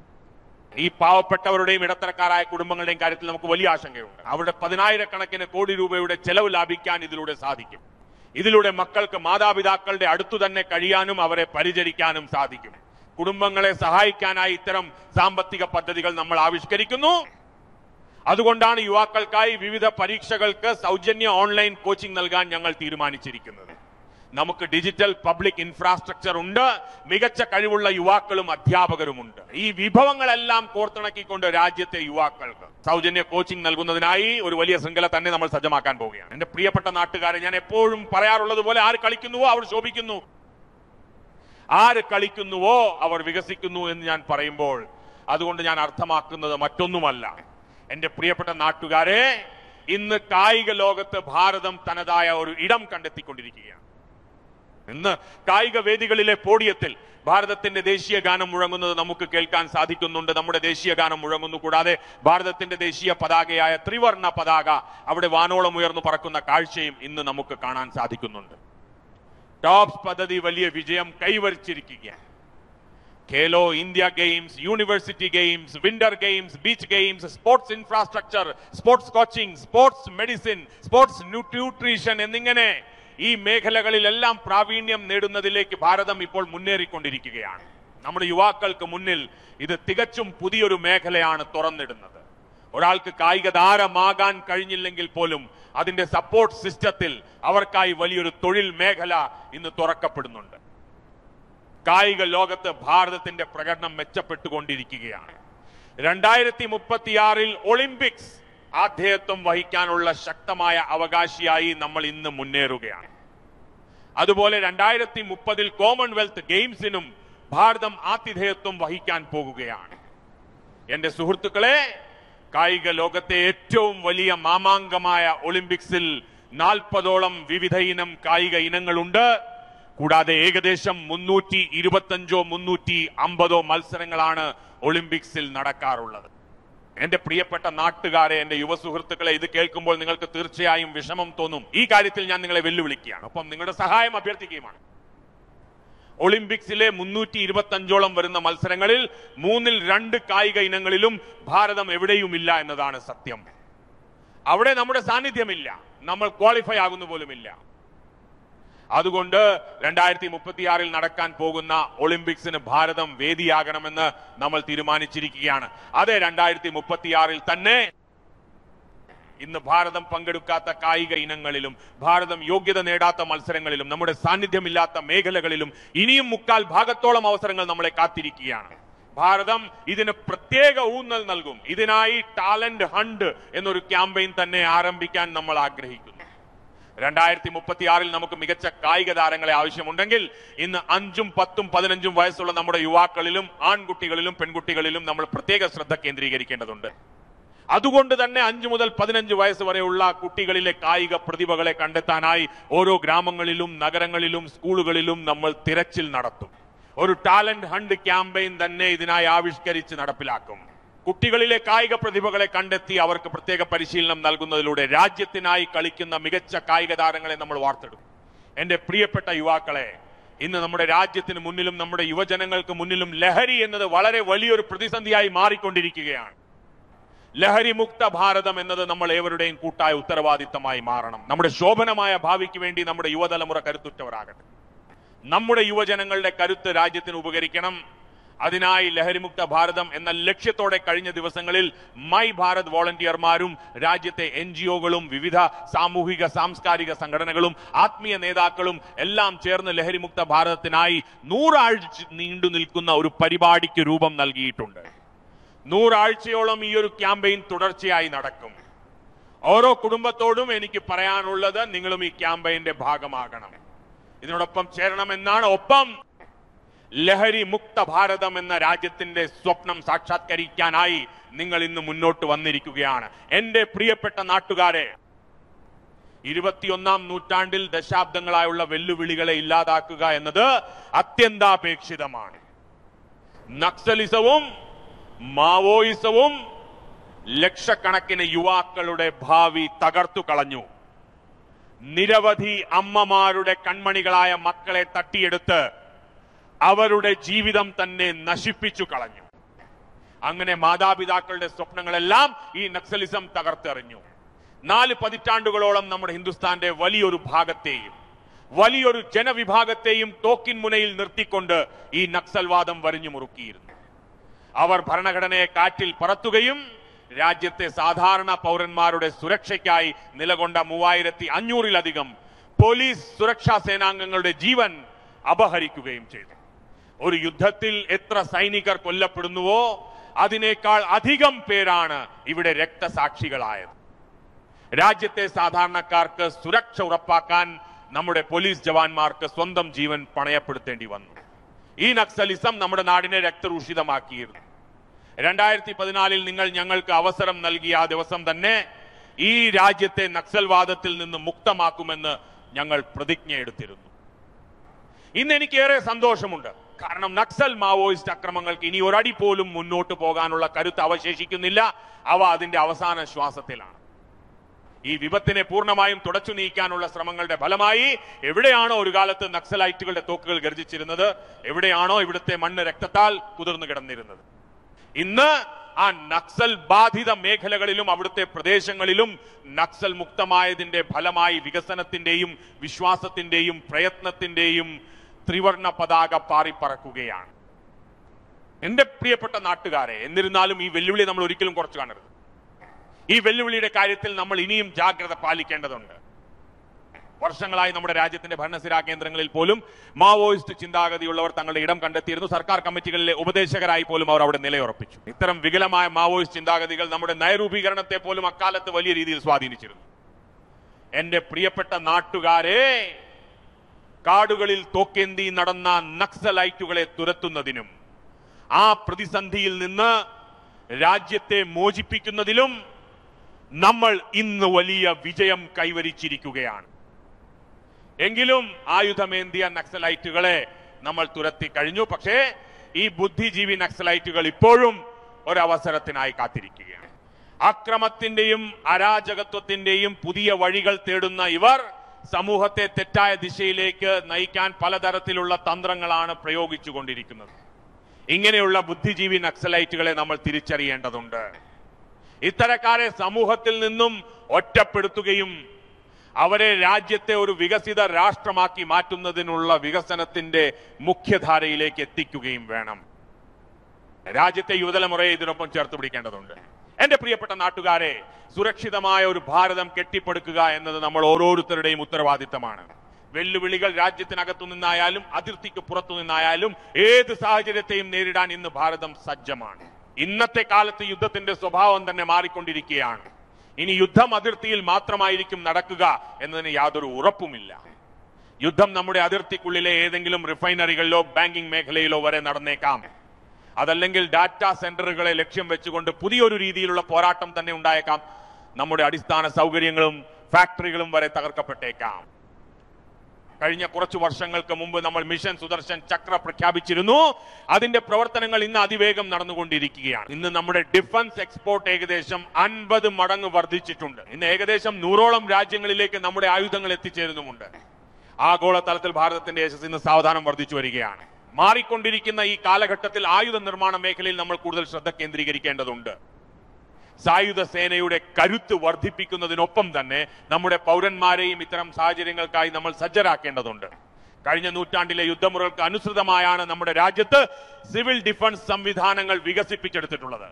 ഈ പാവപ്പെട്ടവരുടെയും ഇടത്തരക്കാരായ കുടുംബങ്ങളുടെയും കാര്യത്തിൽ നമുക്ക് വലിയ ആശങ്കയുണ്ട് അവരുടെ പതിനായിരക്കണക്കിന് കോടി രൂപയുടെ ചെലവ് ലാഭിക്കാൻ ഇതിലൂടെ സാധിക്കും ഇതിലൂടെ മക്കൾക്ക് മാതാപിതാക്കളുടെ അടുത്തു തന്നെ കഴിയാനും അവരെ പരിചരിക്കാനും സാധിക്കും കുടുംബങ്ങളെ സഹായിക്കാനായി ഇത്തരം സാമ്പത്തിക പദ്ധതികൾ നമ്മൾ ആവിഷ്കരിക്കുന്നു അതുകൊണ്ടാണ് യുവാക്കൾക്കായി വിവിധ പരീക്ഷകൾക്ക് സൗജന്യ ഓൺലൈൻ കോച്ചിംഗ് നൽകാൻ ഞങ്ങൾ തീരുമാനിച്ചിരിക്കുന്നത് നമുക്ക് ഡിജിറ്റൽ പബ്ലിക് ഇൻഫ്രാസ്ട്രക്ചർ ഉണ്ട് മികച്ച കഴിവുള്ള യുവാക്കളും അധ്യാപകരുമുണ്ട് ഈ വിഭവങ്ങളെല്ലാം കോർത്തിണക്കിക്കൊണ്ട് രാജ്യത്തെ യുവാക്കൾക്ക് സൗജന്യ കോച്ചിംഗ് നൽകുന്നതിനായി ഒരു വലിയ ശൃംഖല തന്നെ നമ്മൾ സജ്ജമാക്കാൻ പോവുകയാണ് എന്റെ പ്രിയപ്പെട്ട നാട്ടുകാരെ ഞാൻ എപ്പോഴും പറയാറുള്ളത് പോലെ ആര് കളിക്കുന്നുവോ അവർ ശോഭിക്കുന്നു ആര് കളിക്കുന്നുവോ അവർ വികസിക്കുന്നു എന്ന് ഞാൻ പറയുമ്പോൾ അതുകൊണ്ട് ഞാൻ അർത്ഥമാക്കുന്നത് മറ്റൊന്നുമല്ല എന്റെ പ്രിയപ്പെട്ട നാട്ടുകാരെ ഇന്ന് കായിക ലോകത്ത് ഭാരതം തനതായ ഒരു ഇടം കണ്ടെത്തിക്കൊണ്ടിരിക്കുകയാണ് ഇന്ന് കായിക വേദികളിലെ പോഡിയത്തിൽ ഭാരതത്തിന്റെ ദേശീയ ഗാനം മുഴങ്ങുന്നത് നമുക്ക് കേൾക്കാൻ സാധിക്കുന്നുണ്ട് നമ്മുടെ ദേശീയ ഗാനം മുഴങ്ങുന്നു കൂടാതെ ഭാരതത്തിന്റെ ദേശീയ പതാകയായ ത്രിവർണ പതാക അവിടെ വാനോളം ഉയർന്നു പറക്കുന്ന കാഴ്ചയും ഇന്ന് നമുക്ക് കാണാൻ സാധിക്കുന്നുണ്ട് ടോപ്സ് പദ്ധതി വലിയ വിജയം കൈവരിച്ചിരിക്കുകയാണ് Khelo India games university games winter games beach games sports infrastructure sports coaching sports medicine sports nutrition എന്നിങ്ങനെ ഈ മേഖലകളിലെല്ലാം പ്രാവീണ്യം നേടുന്നതിലേക്ക് ഭാരതം ഇപ്പോൾ മുന്നേറിക്കൊണ്ടിരിക്കുകയാണ് നമ്മുടെ യുവാക്കൾക്ക് മുന്നിൽ ഇത് തികച്ചും പുതിയൊരു മേഖലയാണ് തുറന്നിടുന്നത് ഒരാൾക്ക് കായിക താരമാകാൻ കഴിഞ്ഞില്ലെങ്കിൽ പോലും അതിന്റെ സപ്പോർട്ട് സിസ്റ്റത്തിൽ അവർക്കായി വലിയൊരു തൊഴിൽ മേഖല ഇന്ന് തുറക്കപ്പെടുന്നുണ്ട് കായിക ലോകത്ത് ഭാരതത്തിന്റെ പ്രകടനം മെച്ചപ്പെട്ടുകൊണ്ടിരിക്കുകയാണ് രണ്ടായിരത്തി മുപ്പത്തിയാറിൽ ഒളിമ്പിക്സ് ആധേയത്വം വഹിക്കാനുള്ള ശക്തമായ അവകാശിയായി നമ്മൾ ഇന്ന് മുന്നേറുകയാണ് അതുപോലെ രണ്ടായിരത്തി മുപ്പതിൽ കോമൺവെൽത്ത് ഗെയിംസിനും ഭാരതം ആതിഥേയത്വം വഹിക്കാൻ പോകുകയാണ് എന്റെ സുഹൃത്തുക്കളെ കായിക ലോകത്തെ ഏറ്റവും വലിയ മാമാങ്കമായ ഒളിമ്പിക്സിൽ നാൽപ്പതോളം വിവിധ ഇനം കായിക ഇനങ്ങളുണ്ട് കൂടാതെ ഏകദേശം മുന്നൂറ്റി ഇരുപത്തഞ്ചോ മുന്നൂറ്റി അമ്പതോ മത്സരങ്ങളാണ് ഒളിമ്പിക്സിൽ നടക്കാറുള്ളത് എന്റെ പ്രിയപ്പെട്ട നാട്ടുകാരെ എന്റെ യുവ സുഹൃത്തുക്കളെ ഇത് കേൾക്കുമ്പോൾ നിങ്ങൾക്ക് തീർച്ചയായും വിഷമം തോന്നും ഈ കാര്യത്തിൽ ഞാൻ നിങ്ങളെ വെല്ലുവിളിക്കുകയാണ് ഒപ്പം നിങ്ങളുടെ സഹായം അഭ്യർത്ഥിക്കുകയുമാണ് ഒളിമ്പിക്സിലെ മുന്നൂറ്റി ഇരുപത്തഞ്ചോളം വരുന്ന മത്സരങ്ങളിൽ മൂന്നിൽ രണ്ട് കായിക ഇനങ്ങളിലും ഭാരതം എവിടെയുമില്ല എന്നതാണ് സത്യം അവിടെ നമ്മുടെ സാന്നിധ്യമില്ല നമ്മൾ ക്വാളിഫൈ ആകുന്ന പോലുമില്ല അതുകൊണ്ട് രണ്ടായിരത്തി മുപ്പത്തിയാറിൽ നടക്കാൻ പോകുന്ന ഒളിമ്പിക്സിന് ഭാരതം വേദിയാകണമെന്ന് നമ്മൾ തീരുമാനിച്ചിരിക്കുകയാണ് അതെ രണ്ടായിരത്തി മുപ്പത്തിയാറിൽ തന്നെ ഇന്ന് ഭാരതം പങ്കെടുക്കാത്ത കായിക ഇനങ്ങളിലും ഭാരതം യോഗ്യത നേടാത്ത മത്സരങ്ങളിലും നമ്മുടെ സാന്നിധ്യമില്ലാത്ത മേഖലകളിലും ഇനിയും മുക്കാൽ ഭാഗത്തോളം അവസരങ്ങൾ നമ്മളെ കാത്തിരിക്കുകയാണ് ഭാരതം ഇതിന് പ്രത്യേക ഊന്നൽ നൽകും ഇതിനായി ടാലന്റ് ഹണ്ട് എന്നൊരു ക്യാമ്പയിൻ തന്നെ ആരംഭിക്കാൻ നമ്മൾ ആഗ്രഹിക്കുന്നു രണ്ടായിരത്തി മുപ്പത്തിയാറിൽ നമുക്ക് മികച്ച കായിക താരങ്ങളെ ആവശ്യമുണ്ടെങ്കിൽ ഇന്ന് അഞ്ചും പത്തും പതിനഞ്ചും വയസ്സുള്ള നമ്മുടെ യുവാക്കളിലും ആൺകുട്ടികളിലും പെൺകുട്ടികളിലും നമ്മൾ പ്രത്യേക ശ്രദ്ധ കേന്ദ്രീകരിക്കേണ്ടതുണ്ട് അതുകൊണ്ട് തന്നെ അഞ്ചു മുതൽ പതിനഞ്ച് വയസ്സ് വരെയുള്ള കുട്ടികളിലെ കായിക പ്രതിഭകളെ കണ്ടെത്താനായി ഓരോ ഗ്രാമങ്ങളിലും നഗരങ്ങളിലും സ്കൂളുകളിലും നമ്മൾ തിരച്ചിൽ നടത്തും ഒരു ടാലന്റ് ഹണ്ട് ക്യാമ്പയിൻ തന്നെ ഇതിനായി ആവിഷ്കരിച്ച് നടപ്പിലാക്കും കുട്ടികളിലെ കായിക പ്രതിഭകളെ കണ്ടെത്തി അവർക്ക് പ്രത്യേക പരിശീലനം നൽകുന്നതിലൂടെ രാജ്യത്തിനായി കളിക്കുന്ന മികച്ച കായിക താരങ്ങളെ നമ്മൾ വാർത്തെടുക്കും എന്റെ പ്രിയപ്പെട്ട യുവാക്കളെ ഇന്ന് നമ്മുടെ രാജ്യത്തിന് മുന്നിലും നമ്മുടെ യുവജനങ്ങൾക്ക് മുന്നിലും ലഹരി എന്നത് വളരെ വലിയൊരു പ്രതിസന്ധിയായി മാറിക്കൊണ്ടിരിക്കുകയാണ് ലഹരി മുക്ത ഭാരതം എന്നത് നമ്മൾ ഏവരുടെയും കൂട്ടായ ഉത്തരവാദിത്തമായി മാറണം നമ്മുടെ ശോഭനമായ ഭാവിക്ക് വേണ്ടി നമ്മുടെ യുവതലമുറ കരുത്തുറ്റവരാകട്ടെ നമ്മുടെ യുവജനങ്ങളുടെ കരുത്ത് രാജ്യത്തിന് ഉപകരിക്കണം അതിനായി ലഹരിമുക്ത ഭാരതം എന്ന ലക്ഷ്യത്തോടെ കഴിഞ്ഞ ദിവസങ്ങളിൽ മൈ ഭാരത് വോളണ്ടിയർമാരും രാജ്യത്തെ എൻ ജിഒകളും വിവിധ സാമൂഹിക സാംസ്കാരിക സംഘടനകളും ആത്മീയ നേതാക്കളും എല്ലാം ചേർന്ന് ലഹരിമുക്ത ഭാരതത്തിനായി നൂറാഴ്ച നീണ്ടു നിൽക്കുന്ന ഒരു പരിപാടിക്ക് രൂപം നൽകിയിട്ടുണ്ട് നൂറാഴ്ചയോളം ഈ ഒരു ക്യാമ്പയിൻ തുടർച്ചയായി നടക്കും ഓരോ കുടുംബത്തോടും എനിക്ക് പറയാനുള്ളത് നിങ്ങളും ഈ ക്യാമ്പയിന്റെ ഭാഗമാകണം ഇതിനോടൊപ്പം ചേരണമെന്നാണ് ഒപ്പം ലഹരി മുക്ത ഭാരതം എന്ന രാജ്യത്തിന്റെ സ്വപ്നം സാക്ഷാത്കരിക്കാനായി നിങ്ങൾ ഇന്ന് മുന്നോട്ട് വന്നിരിക്കുകയാണ് എന്റെ പ്രിയപ്പെട്ട നാട്ടുകാരെ ഇരുപത്തിയൊന്നാം നൂറ്റാണ്ടിൽ ദശാബ്ദങ്ങളായുള്ള വെല്ലുവിളികളെ ഇല്ലാതാക്കുക എന്നത് അത്യന്താപേക്ഷിതമാണ് നക്സലിസവും മാവോയിസവും ലക്ഷക്കണക്കിന് യുവാക്കളുടെ ഭാവി തകർത്തു കളഞ്ഞു നിരവധി അമ്മമാരുടെ കൺമണികളായ മക്കളെ തട്ടിയെടുത്ത് അവരുടെ ജീവിതം തന്നെ നശിപ്പിച്ചു കളഞ്ഞു അങ്ങനെ മാതാപിതാക്കളുടെ സ്വപ്നങ്ങളെല്ലാം ഈ നക്സലിസം തകർത്തെറിഞ്ഞു നാല് പതിറ്റാണ്ടുകളോളം നമ്മുടെ ഹിന്ദുസ്ഥാന്റെ വലിയൊരു ഭാഗത്തെയും വലിയൊരു ജനവിഭാഗത്തെയും തോക്കിൻ മുനയിൽ നിർത്തിക്കൊണ്ട് ഈ നക്സൽവാദം വരിഞ്ഞു മുറുക്കിയിരുന്നു അവർ ഭരണഘടനയെ കാറ്റിൽ പറത്തുകയും രാജ്യത്തെ സാധാരണ പൗരന്മാരുടെ സുരക്ഷയ്ക്കായി നിലകൊണ്ട മൂവായിരത്തി അഞ്ഞൂറിലധികം പോലീസ് സുരക്ഷാ സേനാംഗങ്ങളുടെ ജീവൻ അപഹരിക്കുകയും ചെയ്തു ഒരു യുദ്ധത്തിൽ എത്ര സൈനികർ കൊല്ലപ്പെടുന്നുവോ അതിനേക്കാൾ അധികം പേരാണ് ഇവിടെ രക്തസാക്ഷികളായത് രാജ്യത്തെ സാധാരണക്കാർക്ക് സുരക്ഷ ഉറപ്പാക്കാൻ നമ്മുടെ പോലീസ് ജവാന്മാർക്ക് സ്വന്തം ജീവൻ പണയപ്പെടുത്തേണ്ടി വന്നു ഈ നക്സലിസം നമ്മുടെ നാടിനെ രക്തരൂഷിതമാക്കിയിരുന്നു രണ്ടായിരത്തി പതിനാലിൽ നിങ്ങൾ ഞങ്ങൾക്ക് അവസരം നൽകിയ ആ ദിവസം തന്നെ ഈ രാജ്യത്തെ നക്സൽവാദത്തിൽ നിന്ന് മുക്തമാക്കുമെന്ന് ഞങ്ങൾ പ്രതിജ്ഞയെടുത്തിരുന്നു ഇന്ന് എനിക്കേറെ സന്തോഷമുണ്ട് കാരണം നക്സൽ മാവോയിസ്റ്റ് അക്രമങ്ങൾക്ക് ഇനി ഒരടി പോലും മുന്നോട്ട് പോകാനുള്ള കരുത്ത് അവശേഷിക്കുന്നില്ല അവ അതിന്റെ അവസാന ശ്വാസത്തിലാണ് ഈ വിപത്തിനെ പൂർണ്ണമായും തുടച്ചു നീക്കാനുള്ള ശ്രമങ്ങളുടെ ഫലമായി എവിടെയാണോ ഒരു കാലത്ത് നക്സലൈറ്റുകളുടെ തോക്കുകൾ ഗർജിച്ചിരുന്നത് എവിടെയാണോ ഇവിടുത്തെ മണ്ണ് രക്തത്താൽ കുതിർന്നു കിടന്നിരുന്നത് ഇന്ന് ആ നക്സൽ ബാധിത മേഖലകളിലും അവിടുത്തെ പ്രദേശങ്ങളിലും നക്സൽ മുക്തമായതിന്റെ ഫലമായി വികസനത്തിന്റെയും വിശ്വാസത്തിന്റെയും പ്രയത്നത്തിന്റെയും ത്രിവർണ പതാക പാറിപ്പറക്കുകയാണ് എന്റെ പ്രിയപ്പെട്ട നാട്ടുകാരെ എന്നിരുന്നാലും ഈ വെല്ലുവിളി നമ്മൾ ഒരിക്കലും കുറച്ചു കാണരുത് ഈ വെല്ലുവിളിയുടെ കാര്യത്തിൽ നമ്മൾ ഇനിയും ജാഗ്രത പാലിക്കേണ്ടതുണ്ട് വർഷങ്ങളായി നമ്മുടെ രാജ്യത്തിന്റെ ഭരണസിരാ കേന്ദ്രങ്ങളിൽ പോലും മാവോയിസ്റ്റ് ചിന്താഗതിയുള്ളവർ തങ്ങളുടെ ഇടം കണ്ടെത്തിയിരുന്നു സർക്കാർ കമ്മിറ്റികളിലെ ഉപദേശകരായി പോലും അവർ അവിടെ നിലയുറപ്പിച്ചു ഇത്തരം വികലമായ മാവോയിസ്റ്റ് ചിന്താഗതികൾ നമ്മുടെ നയരൂപീകരണത്തെ പോലും അക്കാലത്ത് വലിയ രീതിയിൽ സ്വാധീനിച്ചിരുന്നു എന്റെ പ്രിയപ്പെട്ട നാട്ടുകാരെ കാടുകളിൽ തോക്കേന്തി നടന്ന നക്സലൈറ്റുകളെ തുരത്തുന്നതിനും ആ പ്രതിസന്ധിയിൽ നിന്ന് രാജ്യത്തെ മോചിപ്പിക്കുന്നതിലും നമ്മൾ ഇന്ന് വലിയ വിജയം കൈവരിച്ചിരിക്കുകയാണ് എങ്കിലും ആയുധമേന്തിയ നക്സലൈറ്റുകളെ നമ്മൾ തുരത്തി കഴിഞ്ഞു പക്ഷേ ഈ ബുദ്ധിജീവി നക്സലൈറ്റുകൾ ഇപ്പോഴും ഒരവസരത്തിനായി കാത്തിരിക്കുകയാണ് അക്രമത്തിന്റെയും അരാജകത്വത്തിന്റെയും പുതിയ വഴികൾ തേടുന്ന ഇവർ സമൂഹത്തെ തെറ്റായ ദിശയിലേക്ക് നയിക്കാൻ പലതരത്തിലുള്ള തന്ത്രങ്ങളാണ് പ്രയോഗിച്ചുകൊണ്ടിരിക്കുന്നത് ഇങ്ങനെയുള്ള ബുദ്ധിജീവി നക്സലൈറ്റുകളെ നമ്മൾ തിരിച്ചറിയേണ്ടതുണ്ട് ഇത്തരക്കാരെ സമൂഹത്തിൽ നിന്നും ഒറ്റപ്പെടുത്തുകയും അവരെ രാജ്യത്തെ ഒരു വികസിത രാഷ്ട്രമാക്കി മാറ്റുന്നതിനുള്ള വികസനത്തിന്റെ മുഖ്യധാരയിലേക്ക് എത്തിക്കുകയും വേണം രാജ്യത്തെ യുവതലമുറയെ ഇതിനൊപ്പം ചേർത്ത് പിടിക്കേണ്ടതുണ്ട് എന്റെ പ്രിയപ്പെട്ട നാട്ടുകാരെ സുരക്ഷിതമായ ഒരു ഭാരതം കെട്ടിപ്പടുക്കുക എന്നത് നമ്മൾ ഓരോരുത്തരുടെയും ഉത്തരവാദിത്തമാണ് വെല്ലുവിളികൾ രാജ്യത്തിനകത്തു നിന്നായാലും അതിർത്തിക്ക് പുറത്തു നിന്നായാലും ഏത് സാഹചര്യത്തെയും നേരിടാൻ ഇന്ന് ഭാരതം സജ്ജമാണ് ഇന്നത്തെ കാലത്ത് യുദ്ധത്തിന്റെ സ്വഭാവം തന്നെ മാറിക്കൊണ്ടിരിക്കുകയാണ് ഇനി യുദ്ധം അതിർത്തിയിൽ മാത്രമായിരിക്കും നടക്കുക എന്നതിന് യാതൊരു ഉറപ്പുമില്ല യുദ്ധം നമ്മുടെ അതിർത്തിക്കുള്ളിലെ ഏതെങ്കിലും റിഫൈനറികളിലോ ബാങ്കിംഗ് മേഖലയിലോ വരെ നടന്നേക്കാം അതല്ലെങ്കിൽ ഡാറ്റാ സെന്ററുകളെ ലക്ഷ്യം വെച്ചുകൊണ്ട് പുതിയൊരു രീതിയിലുള്ള പോരാട്ടം തന്നെ ഉണ്ടായേക്കാം നമ്മുടെ അടിസ്ഥാന സൗകര്യങ്ങളും ഫാക്ടറികളും വരെ തകർക്കപ്പെട്ടേക്കാം കഴിഞ്ഞ കുറച്ചു വർഷങ്ങൾക്ക് മുമ്പ് നമ്മൾ മിഷൻ സുദർശൻ ചക്ര പ്രഖ്യാപിച്ചിരുന്നു അതിന്റെ പ്രവർത്തനങ്ങൾ ഇന്ന് അതിവേഗം നടന്നുകൊണ്ടിരിക്കുകയാണ് ഇന്ന് നമ്മുടെ ഡിഫൻസ് എക്സ്പോർട്ട് ഏകദേശം അൻപത് മടങ്ങ് വർദ്ധിച്ചിട്ടുണ്ട് ഇന്ന് ഏകദേശം നൂറോളം രാജ്യങ്ങളിലേക്ക് നമ്മുടെ ആയുധങ്ങൾ എത്തിച്ചേരുന്നുമുണ്ട് ആഗോളതലത്തിൽ ഭാരതത്തിന്റെ യശസ് ഇന്ന് സാവധാനം വർദ്ധിച്ചു വരികയാണ് മാറിക്കൊണ്ടിരിക്കുന്ന ഈ കാലഘട്ടത്തിൽ ആയുധ നിർമ്മാണ മേഖലയിൽ നമ്മൾ കൂടുതൽ ശ്രദ്ധ കേന്ദ്രീകരിക്കേണ്ടതുണ്ട് സായുധ സേനയുടെ കരുത്ത് വർദ്ധിപ്പിക്കുന്നതിനൊപ്പം തന്നെ നമ്മുടെ പൗരന്മാരെയും ഇത്തരം സാഹചര്യങ്ങൾക്കായി നമ്മൾ സജ്ജരാക്കേണ്ടതുണ്ട് കഴിഞ്ഞ നൂറ്റാണ്ടിലെ യുദ്ധമുറകൾക്ക് അനുസൃതമായാണ് നമ്മുടെ രാജ്യത്ത് സിവിൽ ഡിഫൻസ് സംവിധാനങ്ങൾ വികസിപ്പിച്ചെടുത്തിട്ടുള്ളത്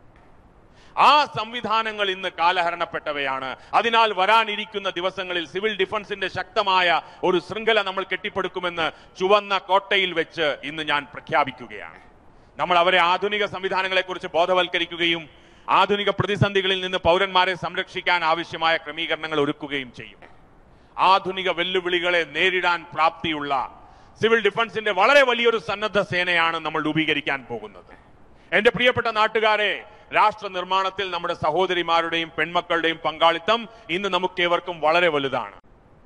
ആ സംവിധാനങ്ങൾ ഇന്ന് കാലഹരണപ്പെട്ടവയാണ് അതിനാൽ വരാനിരിക്കുന്ന ദിവസങ്ങളിൽ സിവിൽ ഡിഫൻസിന്റെ ശക്തമായ ഒരു ശൃംഖല നമ്മൾ കെട്ടിപ്പടുക്കുമെന്ന് ചുവന്ന കോട്ടയിൽ വെച്ച് ഇന്ന് ഞാൻ പ്രഖ്യാപിക്കുകയാണ് നമ്മൾ അവരെ ആധുനിക സംവിധാനങ്ങളെ കുറിച്ച് ബോധവൽക്കരിക്കുകയും ആധുനിക പ്രതിസന്ധികളിൽ നിന്ന് പൗരന്മാരെ സംരക്ഷിക്കാൻ ആവശ്യമായ ക്രമീകരണങ്ങൾ ഒരുക്കുകയും ചെയ്യും ആധുനിക വെല്ലുവിളികളെ നേരിടാൻ പ്രാപ്തിയുള്ള സിവിൽ ഡിഫൻസിന്റെ വളരെ വലിയൊരു സന്നദ്ധ സേനയാണ് നമ്മൾ രൂപീകരിക്കാൻ പോകുന്നത് എന്റെ പ്രിയപ്പെട്ട നാട്ടുകാരെ രാഷ്ട്ര നിർമ്മാണത്തിൽ നമ്മുടെ സഹോദരിമാരുടെയും പെൺമക്കളുടെയും പങ്കാളിത്തം ഇന്ന് നമുക്കേവർക്കും വളരെ വലുതാണ്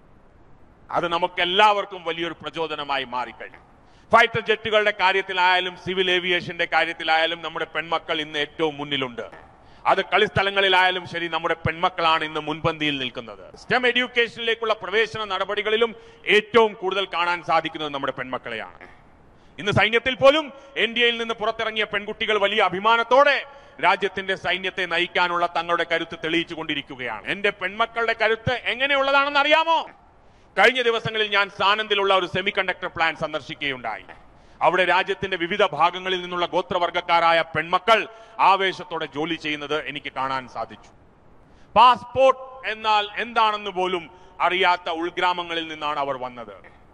അത് നമുക്കെല്ലാവർക്കും വലിയൊരു പ്രചോദനമായി മാറിക്കഴിഞ്ഞു ഫൈറ്റർ ജെറ്റുകളുടെ കാര്യത്തിലായാലും സിവിൽ ഏവിയേഷന്റെ കാര്യത്തിലായാലും നമ്മുടെ പെൺമക്കൾ ഇന്ന് ഏറ്റവും മുന്നിലുണ്ട് അത് കളിസ്ഥലങ്ങളിലായാലും ശരി നമ്മുടെ പെൺമക്കളാണ് ഇന്ന് മുൻപന്തിയിൽ നിൽക്കുന്നത് സ്റ്റെം എഡ്യൂക്കേഷനിലേക്കുള്ള പ്രവേശന നടപടികളിലും ഏറ്റവും കൂടുതൽ കാണാൻ സാധിക്കുന്നത് നമ്മുടെ പെൺമക്കളെയാണ് ഇന്ന് സൈന്യത്തിൽ പോലും എൻ ഡി എയിൽ നിന്ന് പുറത്തിറങ്ങിയ പെൺകുട്ടികൾ വലിയ അഭിമാനത്തോടെ രാജ്യത്തിന്റെ സൈന്യത്തെ നയിക്കാനുള്ള തങ്ങളുടെ കരുത്ത് തെളിയിച്ചു കൊണ്ടിരിക്കുകയാണ് എന്റെ പെൺമക്കളുടെ കരുത്ത് എങ്ങനെയുള്ളതാണെന്ന് അറിയാമോ കഴിഞ്ഞ ദിവസങ്ങളിൽ ഞാൻ സാനന്ദിലുള്ള ഒരു സെമി കണ്ടക്ടർ പ്ലാൻ സന്ദർശിക്കുകയുണ്ടായി അവിടെ രാജ്യത്തിന്റെ വിവിധ ഭാഗങ്ങളിൽ നിന്നുള്ള ഗോത്രവർഗക്കാരായ പെൺമക്കൾ ആവേശത്തോടെ ജോലി ചെയ്യുന്നത് എനിക്ക് കാണാൻ സാധിച്ചു പാസ്പോർട്ട് എന്നാൽ എന്താണെന്ന് പോലും അറിയാത്ത ഉൾഗ്രാമങ്ങളിൽ നിന്നാണ് അവർ വന്നത്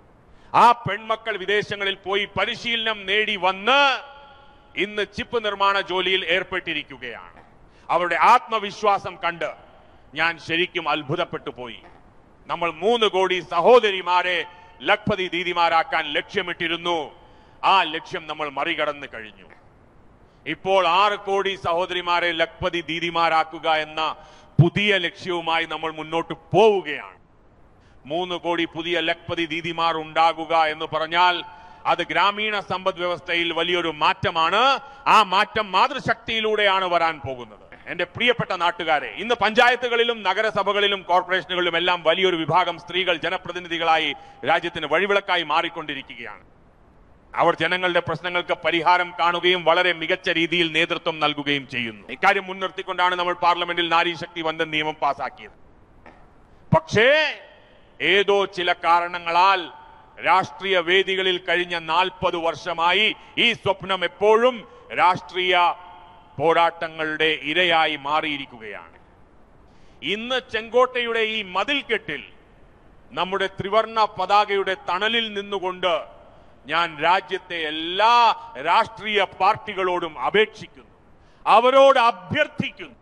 ആ പെൺമക്കൾ വിദേശങ്ങളിൽ പോയി പരിശീലനം നേടി വന്ന് ഇന്ന് ചിപ്പ് നിർമ്മാണ ജോലിയിൽ ഏർപ്പെട്ടിരിക്കുകയാണ് അവരുടെ ആത്മവിശ്വാസം കണ്ട് ഞാൻ ശരിക്കും അത്ഭുതപ്പെട്ടു പോയി നമ്മൾ മൂന്ന് കോടി സഹോദരിമാരെ ലഖ്പതി ദീദിമാരാക്കാൻ ലക്ഷ്യമിട്ടിരുന്നു ആ ലക്ഷ്യം നമ്മൾ മറികടന്നു കഴിഞ്ഞു ഇപ്പോൾ ആറ് കോടി സഹോദരിമാരെ ലഖ്പതി ദീദിമാരാക്കുക എന്ന പുതിയ ലക്ഷ്യവുമായി നമ്മൾ മുന്നോട്ട് പോവുകയാണ് മൂന്ന് കോടി പുതിയ ലഖ്പതി ദീദിമാർ ഉണ്ടാകുക എന്ന് പറഞ്ഞാൽ അത് ഗ്രാമീണ സമ്പദ് വ്യവസ്ഥയിൽ വലിയൊരു മാറ്റമാണ് ആ മാറ്റം മാതൃശക്തിയിലൂടെയാണ് വരാൻ പോകുന്നത് എന്റെ പ്രിയപ്പെട്ട നാട്ടുകാരെ ഇന്ന് പഞ്ചായത്തുകളിലും നഗരസഭകളിലും കോർപ്പറേഷനുകളിലും എല്ലാം വലിയൊരു വിഭാഗം സ്ത്രീകൾ ജനപ്രതിനിധികളായി രാജ്യത്തിന് വഴിവിളക്കായി മാറിക്കൊണ്ടിരിക്കുകയാണ് അവർ ജനങ്ങളുടെ പ്രശ്നങ്ങൾക്ക് പരിഹാരം കാണുകയും വളരെ മികച്ച രീതിയിൽ നേതൃത്വം നൽകുകയും ചെയ്യുന്നു ഇക്കാര്യം മുൻനിർത്തിക്കൊണ്ടാണ് നമ്മൾ പാർലമെന്റിൽ നാരീശക്തി വന്ദൻ നിയമം പാസാക്കിയത് പക്ഷേ ഏതോ ചില കാരണങ്ങളാൽ രാഷ്ട്രീയ വേദികളിൽ കഴിഞ്ഞ നാൽപ്പത് വർഷമായി ഈ സ്വപ്നം എപ്പോഴും രാഷ്ട്രീയ പോരാട്ടങ്ങളുടെ ഇരയായി മാറിയിരിക്കുകയാണ് ഇന്ന് ചെങ്കോട്ടയുടെ ഈ മതിൽക്കെട്ടിൽ നമ്മുടെ ത്രിവർണ പതാകയുടെ തണലിൽ നിന്നുകൊണ്ട് ഞാൻ രാജ്യത്തെ എല്ലാ രാഷ്ട്രീയ പാർട്ടികളോടും അപേക്ഷിക്കുന്നു അവരോട് അഭ്യർത്ഥിക്കുന്നു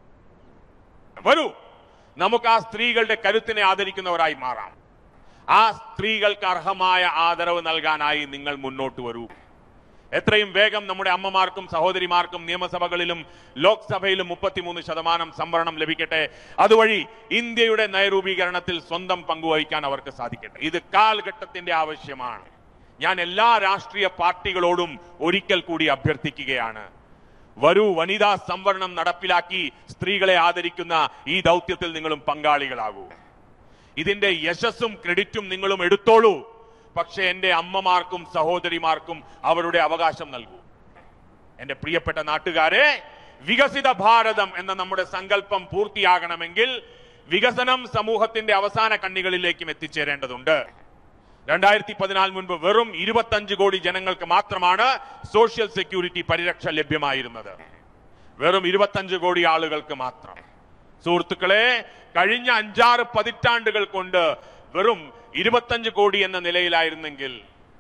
വരൂ നമുക്ക് ആ സ്ത്രീകളുടെ കരുത്തിനെ ആദരിക്കുന്നവരായി മാറാം ആ സ്ത്രീകൾക്ക് അർഹമായ ആദരവ് നൽകാനായി നിങ്ങൾ മുന്നോട്ട് വരൂ എത്രയും വേഗം നമ്മുടെ അമ്മമാർക്കും സഹോദരിമാർക്കും നിയമസഭകളിലും ലോക്സഭയിലും മുപ്പത്തിമൂന്ന് ശതമാനം സംവരണം ലഭിക്കട്ടെ അതുവഴി ഇന്ത്യയുടെ നയരൂപീകരണത്തിൽ സ്വന്തം പങ്കുവഹിക്കാൻ അവർക്ക് സാധിക്കട്ടെ ഇത് കാലഘട്ടത്തിന്റെ ആവശ്യമാണ് ഞാൻ എല്ലാ രാഷ്ട്രീയ പാർട്ടികളോടും ഒരിക്കൽ കൂടി അഭ്യർത്ഥിക്കുകയാണ് വരൂ വനിതാ സംവരണം നടപ്പിലാക്കി സ്ത്രീകളെ ആദരിക്കുന്ന ഈ ദൗത്യത്തിൽ നിങ്ങളും പങ്കാളികളാകൂ ഇതിന്റെ യശസ്സും ക്രെഡിറ്റും നിങ്ങളും എടുത്തോളൂ പക്ഷെ എന്റെ അമ്മമാർക്കും സഹോദരിമാർക്കും അവരുടെ അവകാശം നൽകൂ എന്റെ പ്രിയപ്പെട്ട നാട്ടുകാരെ വികസിത ഭാരതം എന്ന നമ്മുടെ സങ്കല്പം പൂർത്തിയാകണമെങ്കിൽ വികസനം സമൂഹത്തിന്റെ അവസാന കണ്ണികളിലേക്കും എത്തിച്ചേരേണ്ടതുണ്ട് രണ്ടായിരത്തി പതിനാല് മുൻപ് വെറും ഇരുപത്തഞ്ച് കോടി ജനങ്ങൾക്ക് മാത്രമാണ് സോഷ്യൽ സെക്യൂരിറ്റി പരിരക്ഷ ലഭ്യമായിരുന്നത് വെറും ഇരുപത്തഞ്ച് കോടി ആളുകൾക്ക് മാത്രം സുഹൃത്തുക്കളെ കഴിഞ്ഞ അഞ്ചാറ് പതിറ്റാണ്ടുകൾ കൊണ്ട് വെറും ഇരുപത്തഞ്ച് കോടി എന്ന നിലയിലായിരുന്നെങ്കിൽ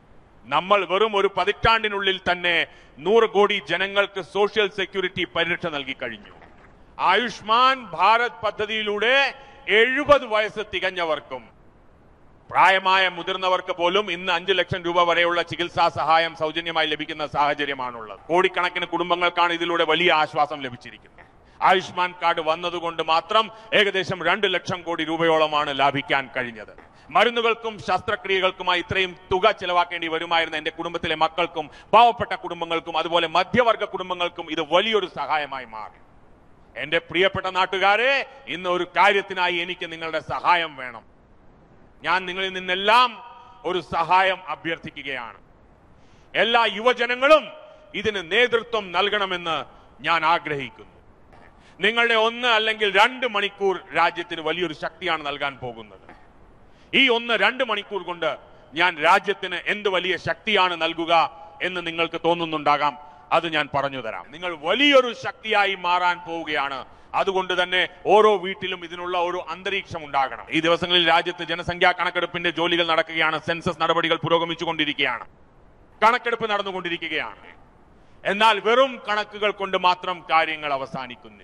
നമ്മൾ വെറും ഒരു പതിറ്റാണ്ടിനുള്ളിൽ തന്നെ നൂറ് കോടി ജനങ്ങൾക്ക് സോഷ്യൽ സെക്യൂരിറ്റി പരിരക്ഷ നൽകി കഴിഞ്ഞു ആയുഷ്മാൻ ഭാരത് പദ്ധതിയിലൂടെ എഴുപത് വയസ്സ് തികഞ്ഞവർക്കും പ്രായമായ മുതിർന്നവർക്ക് പോലും ഇന്ന് അഞ്ചു ലക്ഷം രൂപ വരെയുള്ള ചികിത്സാ സഹായം സൗജന്യമായി ലഭിക്കുന്ന സാഹചര്യമാണുള്ളത് കോടിക്കണക്കിന് കുടുംബങ്ങൾക്കാണ് ഇതിലൂടെ വലിയ ആശ്വാസം ലഭിച്ചിരിക്കുന്നത് ആയുഷ്മാൻ കാർഡ് വന്നതുകൊണ്ട് മാത്രം ഏകദേശം രണ്ട് ലക്ഷം കോടി രൂപയോളമാണ് ലാഭിക്കാൻ കഴിഞ്ഞത് മരുന്നുകൾക്കും ശസ്ത്രക്രിയകൾക്കുമായി ഇത്രയും തുക ചെലവാക്കേണ്ടി വരുമായിരുന്ന എന്റെ കുടുംബത്തിലെ മക്കൾക്കും പാവപ്പെട്ട കുടുംബങ്ങൾക്കും അതുപോലെ മധ്യവർഗ കുടുംബങ്ങൾക്കും ഇത് വലിയൊരു സഹായമായി മാറി എന്റെ പ്രിയപ്പെട്ട നാട്ടുകാരെ ഇന്ന് ഒരു കാര്യത്തിനായി എനിക്ക് നിങ്ങളുടെ സഹായം വേണം ഞാൻ നിങ്ങളിൽ നിന്നെല്ലാം ഒരു സഹായം അഭ്യർത്ഥിക്കുകയാണ് എല്ലാ യുവജനങ്ങളും ഇതിന് നേതൃത്വം നൽകണമെന്ന് ഞാൻ ആഗ്രഹിക്കുന്നു നിങ്ങളുടെ ഒന്ന് അല്ലെങ്കിൽ രണ്ട് മണിക്കൂർ രാജ്യത്തിന് വലിയൊരു ശക്തിയാണ് നൽകാൻ പോകുന്നത് ഈ ഒന്ന് രണ്ട് മണിക്കൂർ കൊണ്ട് ഞാൻ രാജ്യത്തിന് എന്ത് വലിയ ശക്തിയാണ് നൽകുക എന്ന് നിങ്ങൾക്ക് തോന്നുന്നുണ്ടാകാം അത് ഞാൻ പറഞ്ഞു തരാം നിങ്ങൾ വലിയൊരു ശക്തിയായി മാറാൻ പോവുകയാണ് അതുകൊണ്ട് തന്നെ ഓരോ വീട്ടിലും ഇതിനുള്ള ഒരു അന്തരീക്ഷം ഉണ്ടാകണം ഈ ദിവസങ്ങളിൽ രാജ്യത്ത് ജനസംഖ്യാ കണക്കെടുപ്പിന്റെ ജോലികൾ നടക്കുകയാണ് സെൻസസ് നടപടികൾ പുരോഗമിച്ചുകൊണ്ടിരിക്കുകയാണ് കണക്കെടുപ്പ് നടന്നുകൊണ്ടിരിക്കുകയാണ് എന്നാൽ വെറും കണക്കുകൾ കൊണ്ട് മാത്രം കാര്യങ്ങൾ അവസാനിക്കുന്നില്ല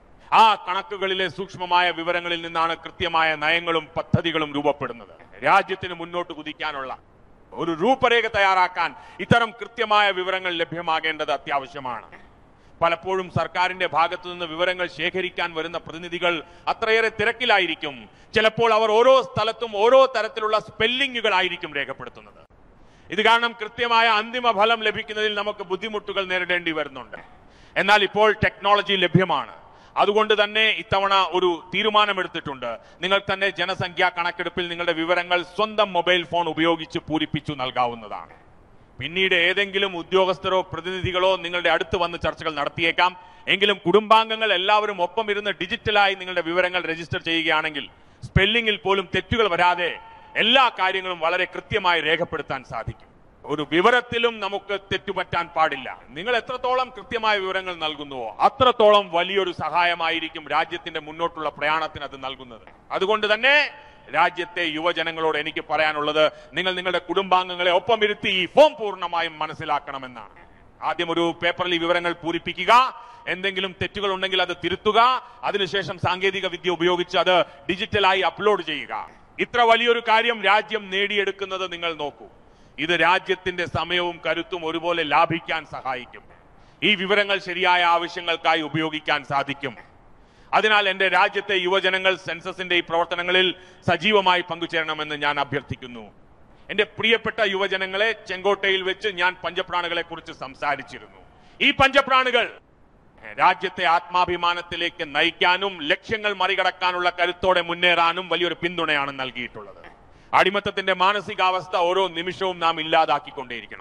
ആ കണക്കുകളിലെ സൂക്ഷ്മമായ വിവരങ്ങളിൽ നിന്നാണ് കൃത്യമായ നയങ്ങളും പദ്ധതികളും രൂപപ്പെടുന്നത് രാജ്യത്തിന് മുന്നോട്ട് കുതിക്കാനുള്ള ഒരു രൂപരേഖ തയ്യാറാക്കാൻ ഇത്തരം കൃത്യമായ വിവരങ്ങൾ ലഭ്യമാകേണ്ടത് അത്യാവശ്യമാണ് പലപ്പോഴും സർക്കാരിന്റെ ഭാഗത്തു നിന്ന് വിവരങ്ങൾ ശേഖരിക്കാൻ വരുന്ന പ്രതിനിധികൾ അത്രയേറെ തിരക്കിലായിരിക്കും ചിലപ്പോൾ അവർ ഓരോ സ്ഥലത്തും ഓരോ തരത്തിലുള്ള സ്പെല്ലിങ്ങുകളായിരിക്കും രേഖപ്പെടുത്തുന്നത് ഇത് കാരണം കൃത്യമായ അന്തിമ ഫലം ലഭിക്കുന്നതിൽ നമുക്ക് ബുദ്ധിമുട്ടുകൾ നേരിടേണ്ടി വരുന്നുണ്ട് എന്നാൽ ഇപ്പോൾ ടെക്നോളജി ലഭ്യമാണ് അതുകൊണ്ട് തന്നെ ഇത്തവണ ഒരു തീരുമാനമെടുത്തിട്ടുണ്ട് നിങ്ങൾ തന്നെ ജനസംഖ്യാ കണക്കെടുപ്പിൽ നിങ്ങളുടെ വിവരങ്ങൾ സ്വന്തം മൊബൈൽ ഫോൺ ഉപയോഗിച്ച് പൂരിപ്പിച്ചു നൽകാവുന്നതാണ് പിന്നീട് ഏതെങ്കിലും ഉദ്യോഗസ്ഥരോ പ്രതിനിധികളോ നിങ്ങളുടെ അടുത്ത് വന്ന് ചർച്ചകൾ നടത്തിയേക്കാം എങ്കിലും കുടുംബാംഗങ്ങൾ എല്ലാവരും ഒപ്പം ഇരുന്ന് ഡിജിറ്റലായി നിങ്ങളുടെ വിവരങ്ങൾ രജിസ്റ്റർ ചെയ്യുകയാണെങ്കിൽ സ്പെല്ലിംഗിൽ പോലും തെറ്റുകൾ വരാതെ എല്ലാ കാര്യങ്ങളും വളരെ കൃത്യമായി രേഖപ്പെടുത്താൻ സാധിക്കും ഒരു വിവരത്തിലും നമുക്ക് തെറ്റുപറ്റാൻ പാടില്ല നിങ്ങൾ എത്രത്തോളം കൃത്യമായ വിവരങ്ങൾ നൽകുന്നുവോ അത്രത്തോളം വലിയൊരു സഹായമായിരിക്കും രാജ്യത്തിന്റെ മുന്നോട്ടുള്ള പ്രയാണത്തിന് അത് നൽകുന്നത് അതുകൊണ്ട് തന്നെ രാജ്യത്തെ യുവജനങ്ങളോട് എനിക്ക് പറയാനുള്ളത് നിങ്ങൾ നിങ്ങളുടെ കുടുംബാംഗങ്ങളെ ഒപ്പം ഇരുത്തി ഈ ഫോം പൂർണ്ണമായും മനസ്സിലാക്കണമെന്നാണ് ആദ്യം ഒരു പേപ്പറിൽ ഈ വിവരങ്ങൾ പൂരിപ്പിക്കുക എന്തെങ്കിലും തെറ്റുകൾ ഉണ്ടെങ്കിൽ അത് തിരുത്തുക അതിനുശേഷം സാങ്കേതിക വിദ്യ ഉപയോഗിച്ച് അത് ഡിജിറ്റലായി അപ്ലോഡ് ചെയ്യുക ഇത്ര വലിയൊരു കാര്യം രാജ്യം നേടിയെടുക്കുന്നത് നിങ്ങൾ നോക്കൂ ഇത് രാജ്യത്തിന്റെ സമയവും കരുത്തും ഒരുപോലെ ലാഭിക്കാൻ സഹായിക്കും ഈ വിവരങ്ങൾ ശരിയായ ആവശ്യങ്ങൾക്കായി ഉപയോഗിക്കാൻ സാധിക്കും അതിനാൽ എന്റെ രാജ്യത്തെ യുവജനങ്ങൾ സെൻസസിന്റെ ഈ പ്രവർത്തനങ്ങളിൽ സജീവമായി പങ്കുചേരണമെന്ന് ഞാൻ അഭ്യർത്ഥിക്കുന്നു എന്റെ പ്രിയപ്പെട്ട യുവജനങ്ങളെ ചെങ്കോട്ടയിൽ വെച്ച് ഞാൻ പഞ്ചപ്രാണുകളെ കുറിച്ച് സംസാരിച്ചിരുന്നു ഈ പഞ്ചപ്രാണുകൾ രാജ്യത്തെ ആത്മാഭിമാനത്തിലേക്ക് നയിക്കാനും ലക്ഷ്യങ്ങൾ മറികടക്കാനുള്ള കരുത്തോടെ മുന്നേറാനും വലിയൊരു പിന്തുണയാണ് നൽകിയിട്ടുള്ളത് അടിമത്തത്തിന്റെ മാനസികാവസ്ഥ ഓരോ നിമിഷവും നാം ഇല്ലാതാക്കിക്കൊണ്ടേയിരിക്കണം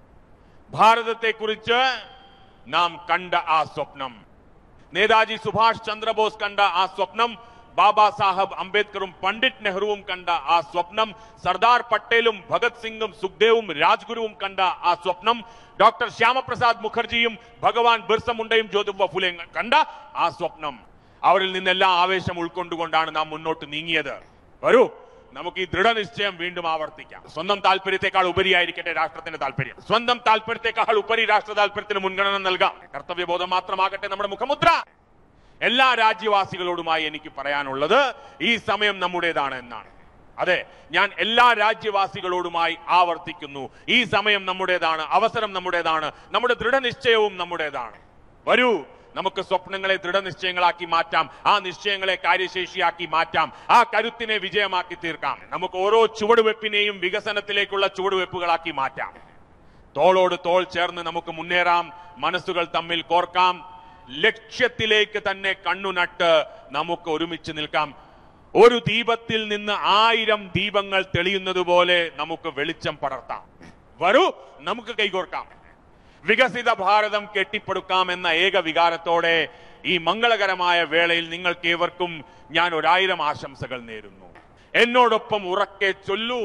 ഭാരതത്തെക്കുറിച്ച് നാം കണ്ട ആ സ്വപ്നം നേതാജി സുഭാഷ് ചന്ദ്രബോസ് കണ്ട ആ സ്വപ്നം ബാബാ സാഹബ് അംബേദ്കറും പണ്ഡിറ്റ് നെഹ്റുവും കണ്ട ആ സ്വപ്നം സർദാർ പട്ടേലും ഭഗത് സിംഗും സുഖ്ദേവും രാജ്ഗുരുവും കണ്ട ആ സ്വപ്നം ഡോക്ടർ ശ്യാമപ്രസാദ് മുഖർജിയും ഭഗവാൻ ബിർസ മുണ്ടയും ജ്യോതിബ ഫുലെയും കണ്ട ആ സ്വപ്നം അവരിൽ നിന്നെല്ലാം ആവേശം ഉൾക്കൊണ്ടുകൊണ്ടാണ് നാം മുന്നോട്ട് നീങ്ങിയത് വരൂ നമുക്ക് ഈ ദൃഢനിശ്ചയം വീണ്ടും ആവർത്തിക്കാം സ്വന്തം താല്പര്യത്തെക്കാൾ ഉപരിയായിരിക്കട്ടെ രാഷ്ട്രത്തിന്റെ താല്പര്യം സ്വന്തം താല്പര്യത്തെക്കാൾ ഉപരി രാഷ്ട്ര താല്പര്യത്തിന് മുൻഗണന നൽകാം കർത്തവ്യബോധം മാത്രമാകട്ടെ നമ്മുടെ മുഖമുദ്ര എല്ലാ രാജ്യവാസികളോടുമായി എനിക്ക് പറയാനുള്ളത് ഈ സമയം നമ്മുടേതാണ് എന്നാണ് അതെ ഞാൻ എല്ലാ രാജ്യവാസികളോടുമായി ആവർത്തിക്കുന്നു ഈ സമയം നമ്മുടേതാണ് അവസരം നമ്മുടേതാണ് നമ്മുടെ ദൃഢനിശ്ചയവും നമ്മുടേതാണ് വരൂ നമുക്ക് സ്വപ്നങ്ങളെ ദൃഢനിശ്ചയങ്ങളാക്കി മാറ്റാം ആ നിശ്ചയങ്ങളെ കാര്യശേഷിയാക്കി മാറ്റാം ആ കരുത്തിനെ വിജയമാക്കി തീർക്കാം നമുക്ക് ഓരോ ചുവടുവെപ്പിനെയും വികസനത്തിലേക്കുള്ള ചുവടുവെപ്പുകളാക്കി മാറ്റാം തോളോട് തോൾ ചേർന്ന് നമുക്ക് മുന്നേറാം മനസ്സുകൾ തമ്മിൽ കോർക്കാം ലക്ഷ്യത്തിലേക്ക് തന്നെ കണ്ണുനട്ട് നമുക്ക് ഒരുമിച്ച് നിൽക്കാം ഒരു ദീപത്തിൽ നിന്ന് ആയിരം ദീപങ്ങൾ തെളിയുന്നത് പോലെ നമുക്ക് വെളിച്ചം പടർത്താം വരൂ നമുക്ക് കൈകോർക്കാം വികസിത ഭാരതം കെട്ടിപ്പടുക്കാം എന്ന ഏക വികാരത്തോടെ ഈ മംഗളകരമായ വേളയിൽ നിങ്ങൾക്ക് ഏവർക്കും ഞാൻ ഒരായിരം ആശംസകൾ നേരുന്നു എന്നോടൊപ്പം ഉറക്കെ ചൊല്ലൂ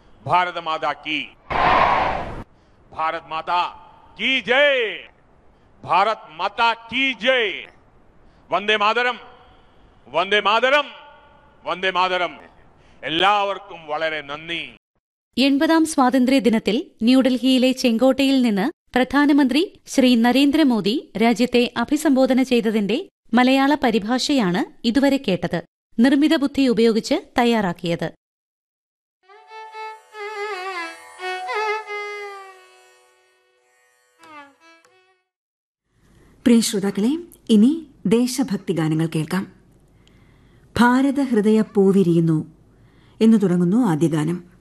ഭാരതമാതാ കീ ഭാരത് മാതാ കീ ജയ് भारत माता की जय വന്ദേ മാതരം വന്ദേ മാതരം വന്ദേ മാതരം എല്ലാവർക്കും വളരെ നന്ദി എൺപതാം സ്വാതന്ത്ര്യദിനത്തിൽ ന്യൂഡൽഹിയിലെ ചെങ്കോട്ടയിൽ നിന്ന് പ്രധാനമന്ത്രി ശ്രീ നരേന്ദ്രമോദി രാജ്യത്തെ അഭിസംബോധന ചെയ്തതിന്റെ മലയാള പരിഭാഷയാണ് ഇതുവരെ കേട്ടത് നിർമ്മിത ബുദ്ധി ഉപയോഗിച്ച് തയ്യാറാക്കിയത് പ്രിയ ശ്രോതാക്കളെ ഇനി ദേശഭക്തി ഗാനങ്ങൾ കേൾക്കാം ഭാരത ഹൃദയ പൂവിരിയുന്നു എന്നു തുടങ്ങുന്നു ആദ്യ ഗാനം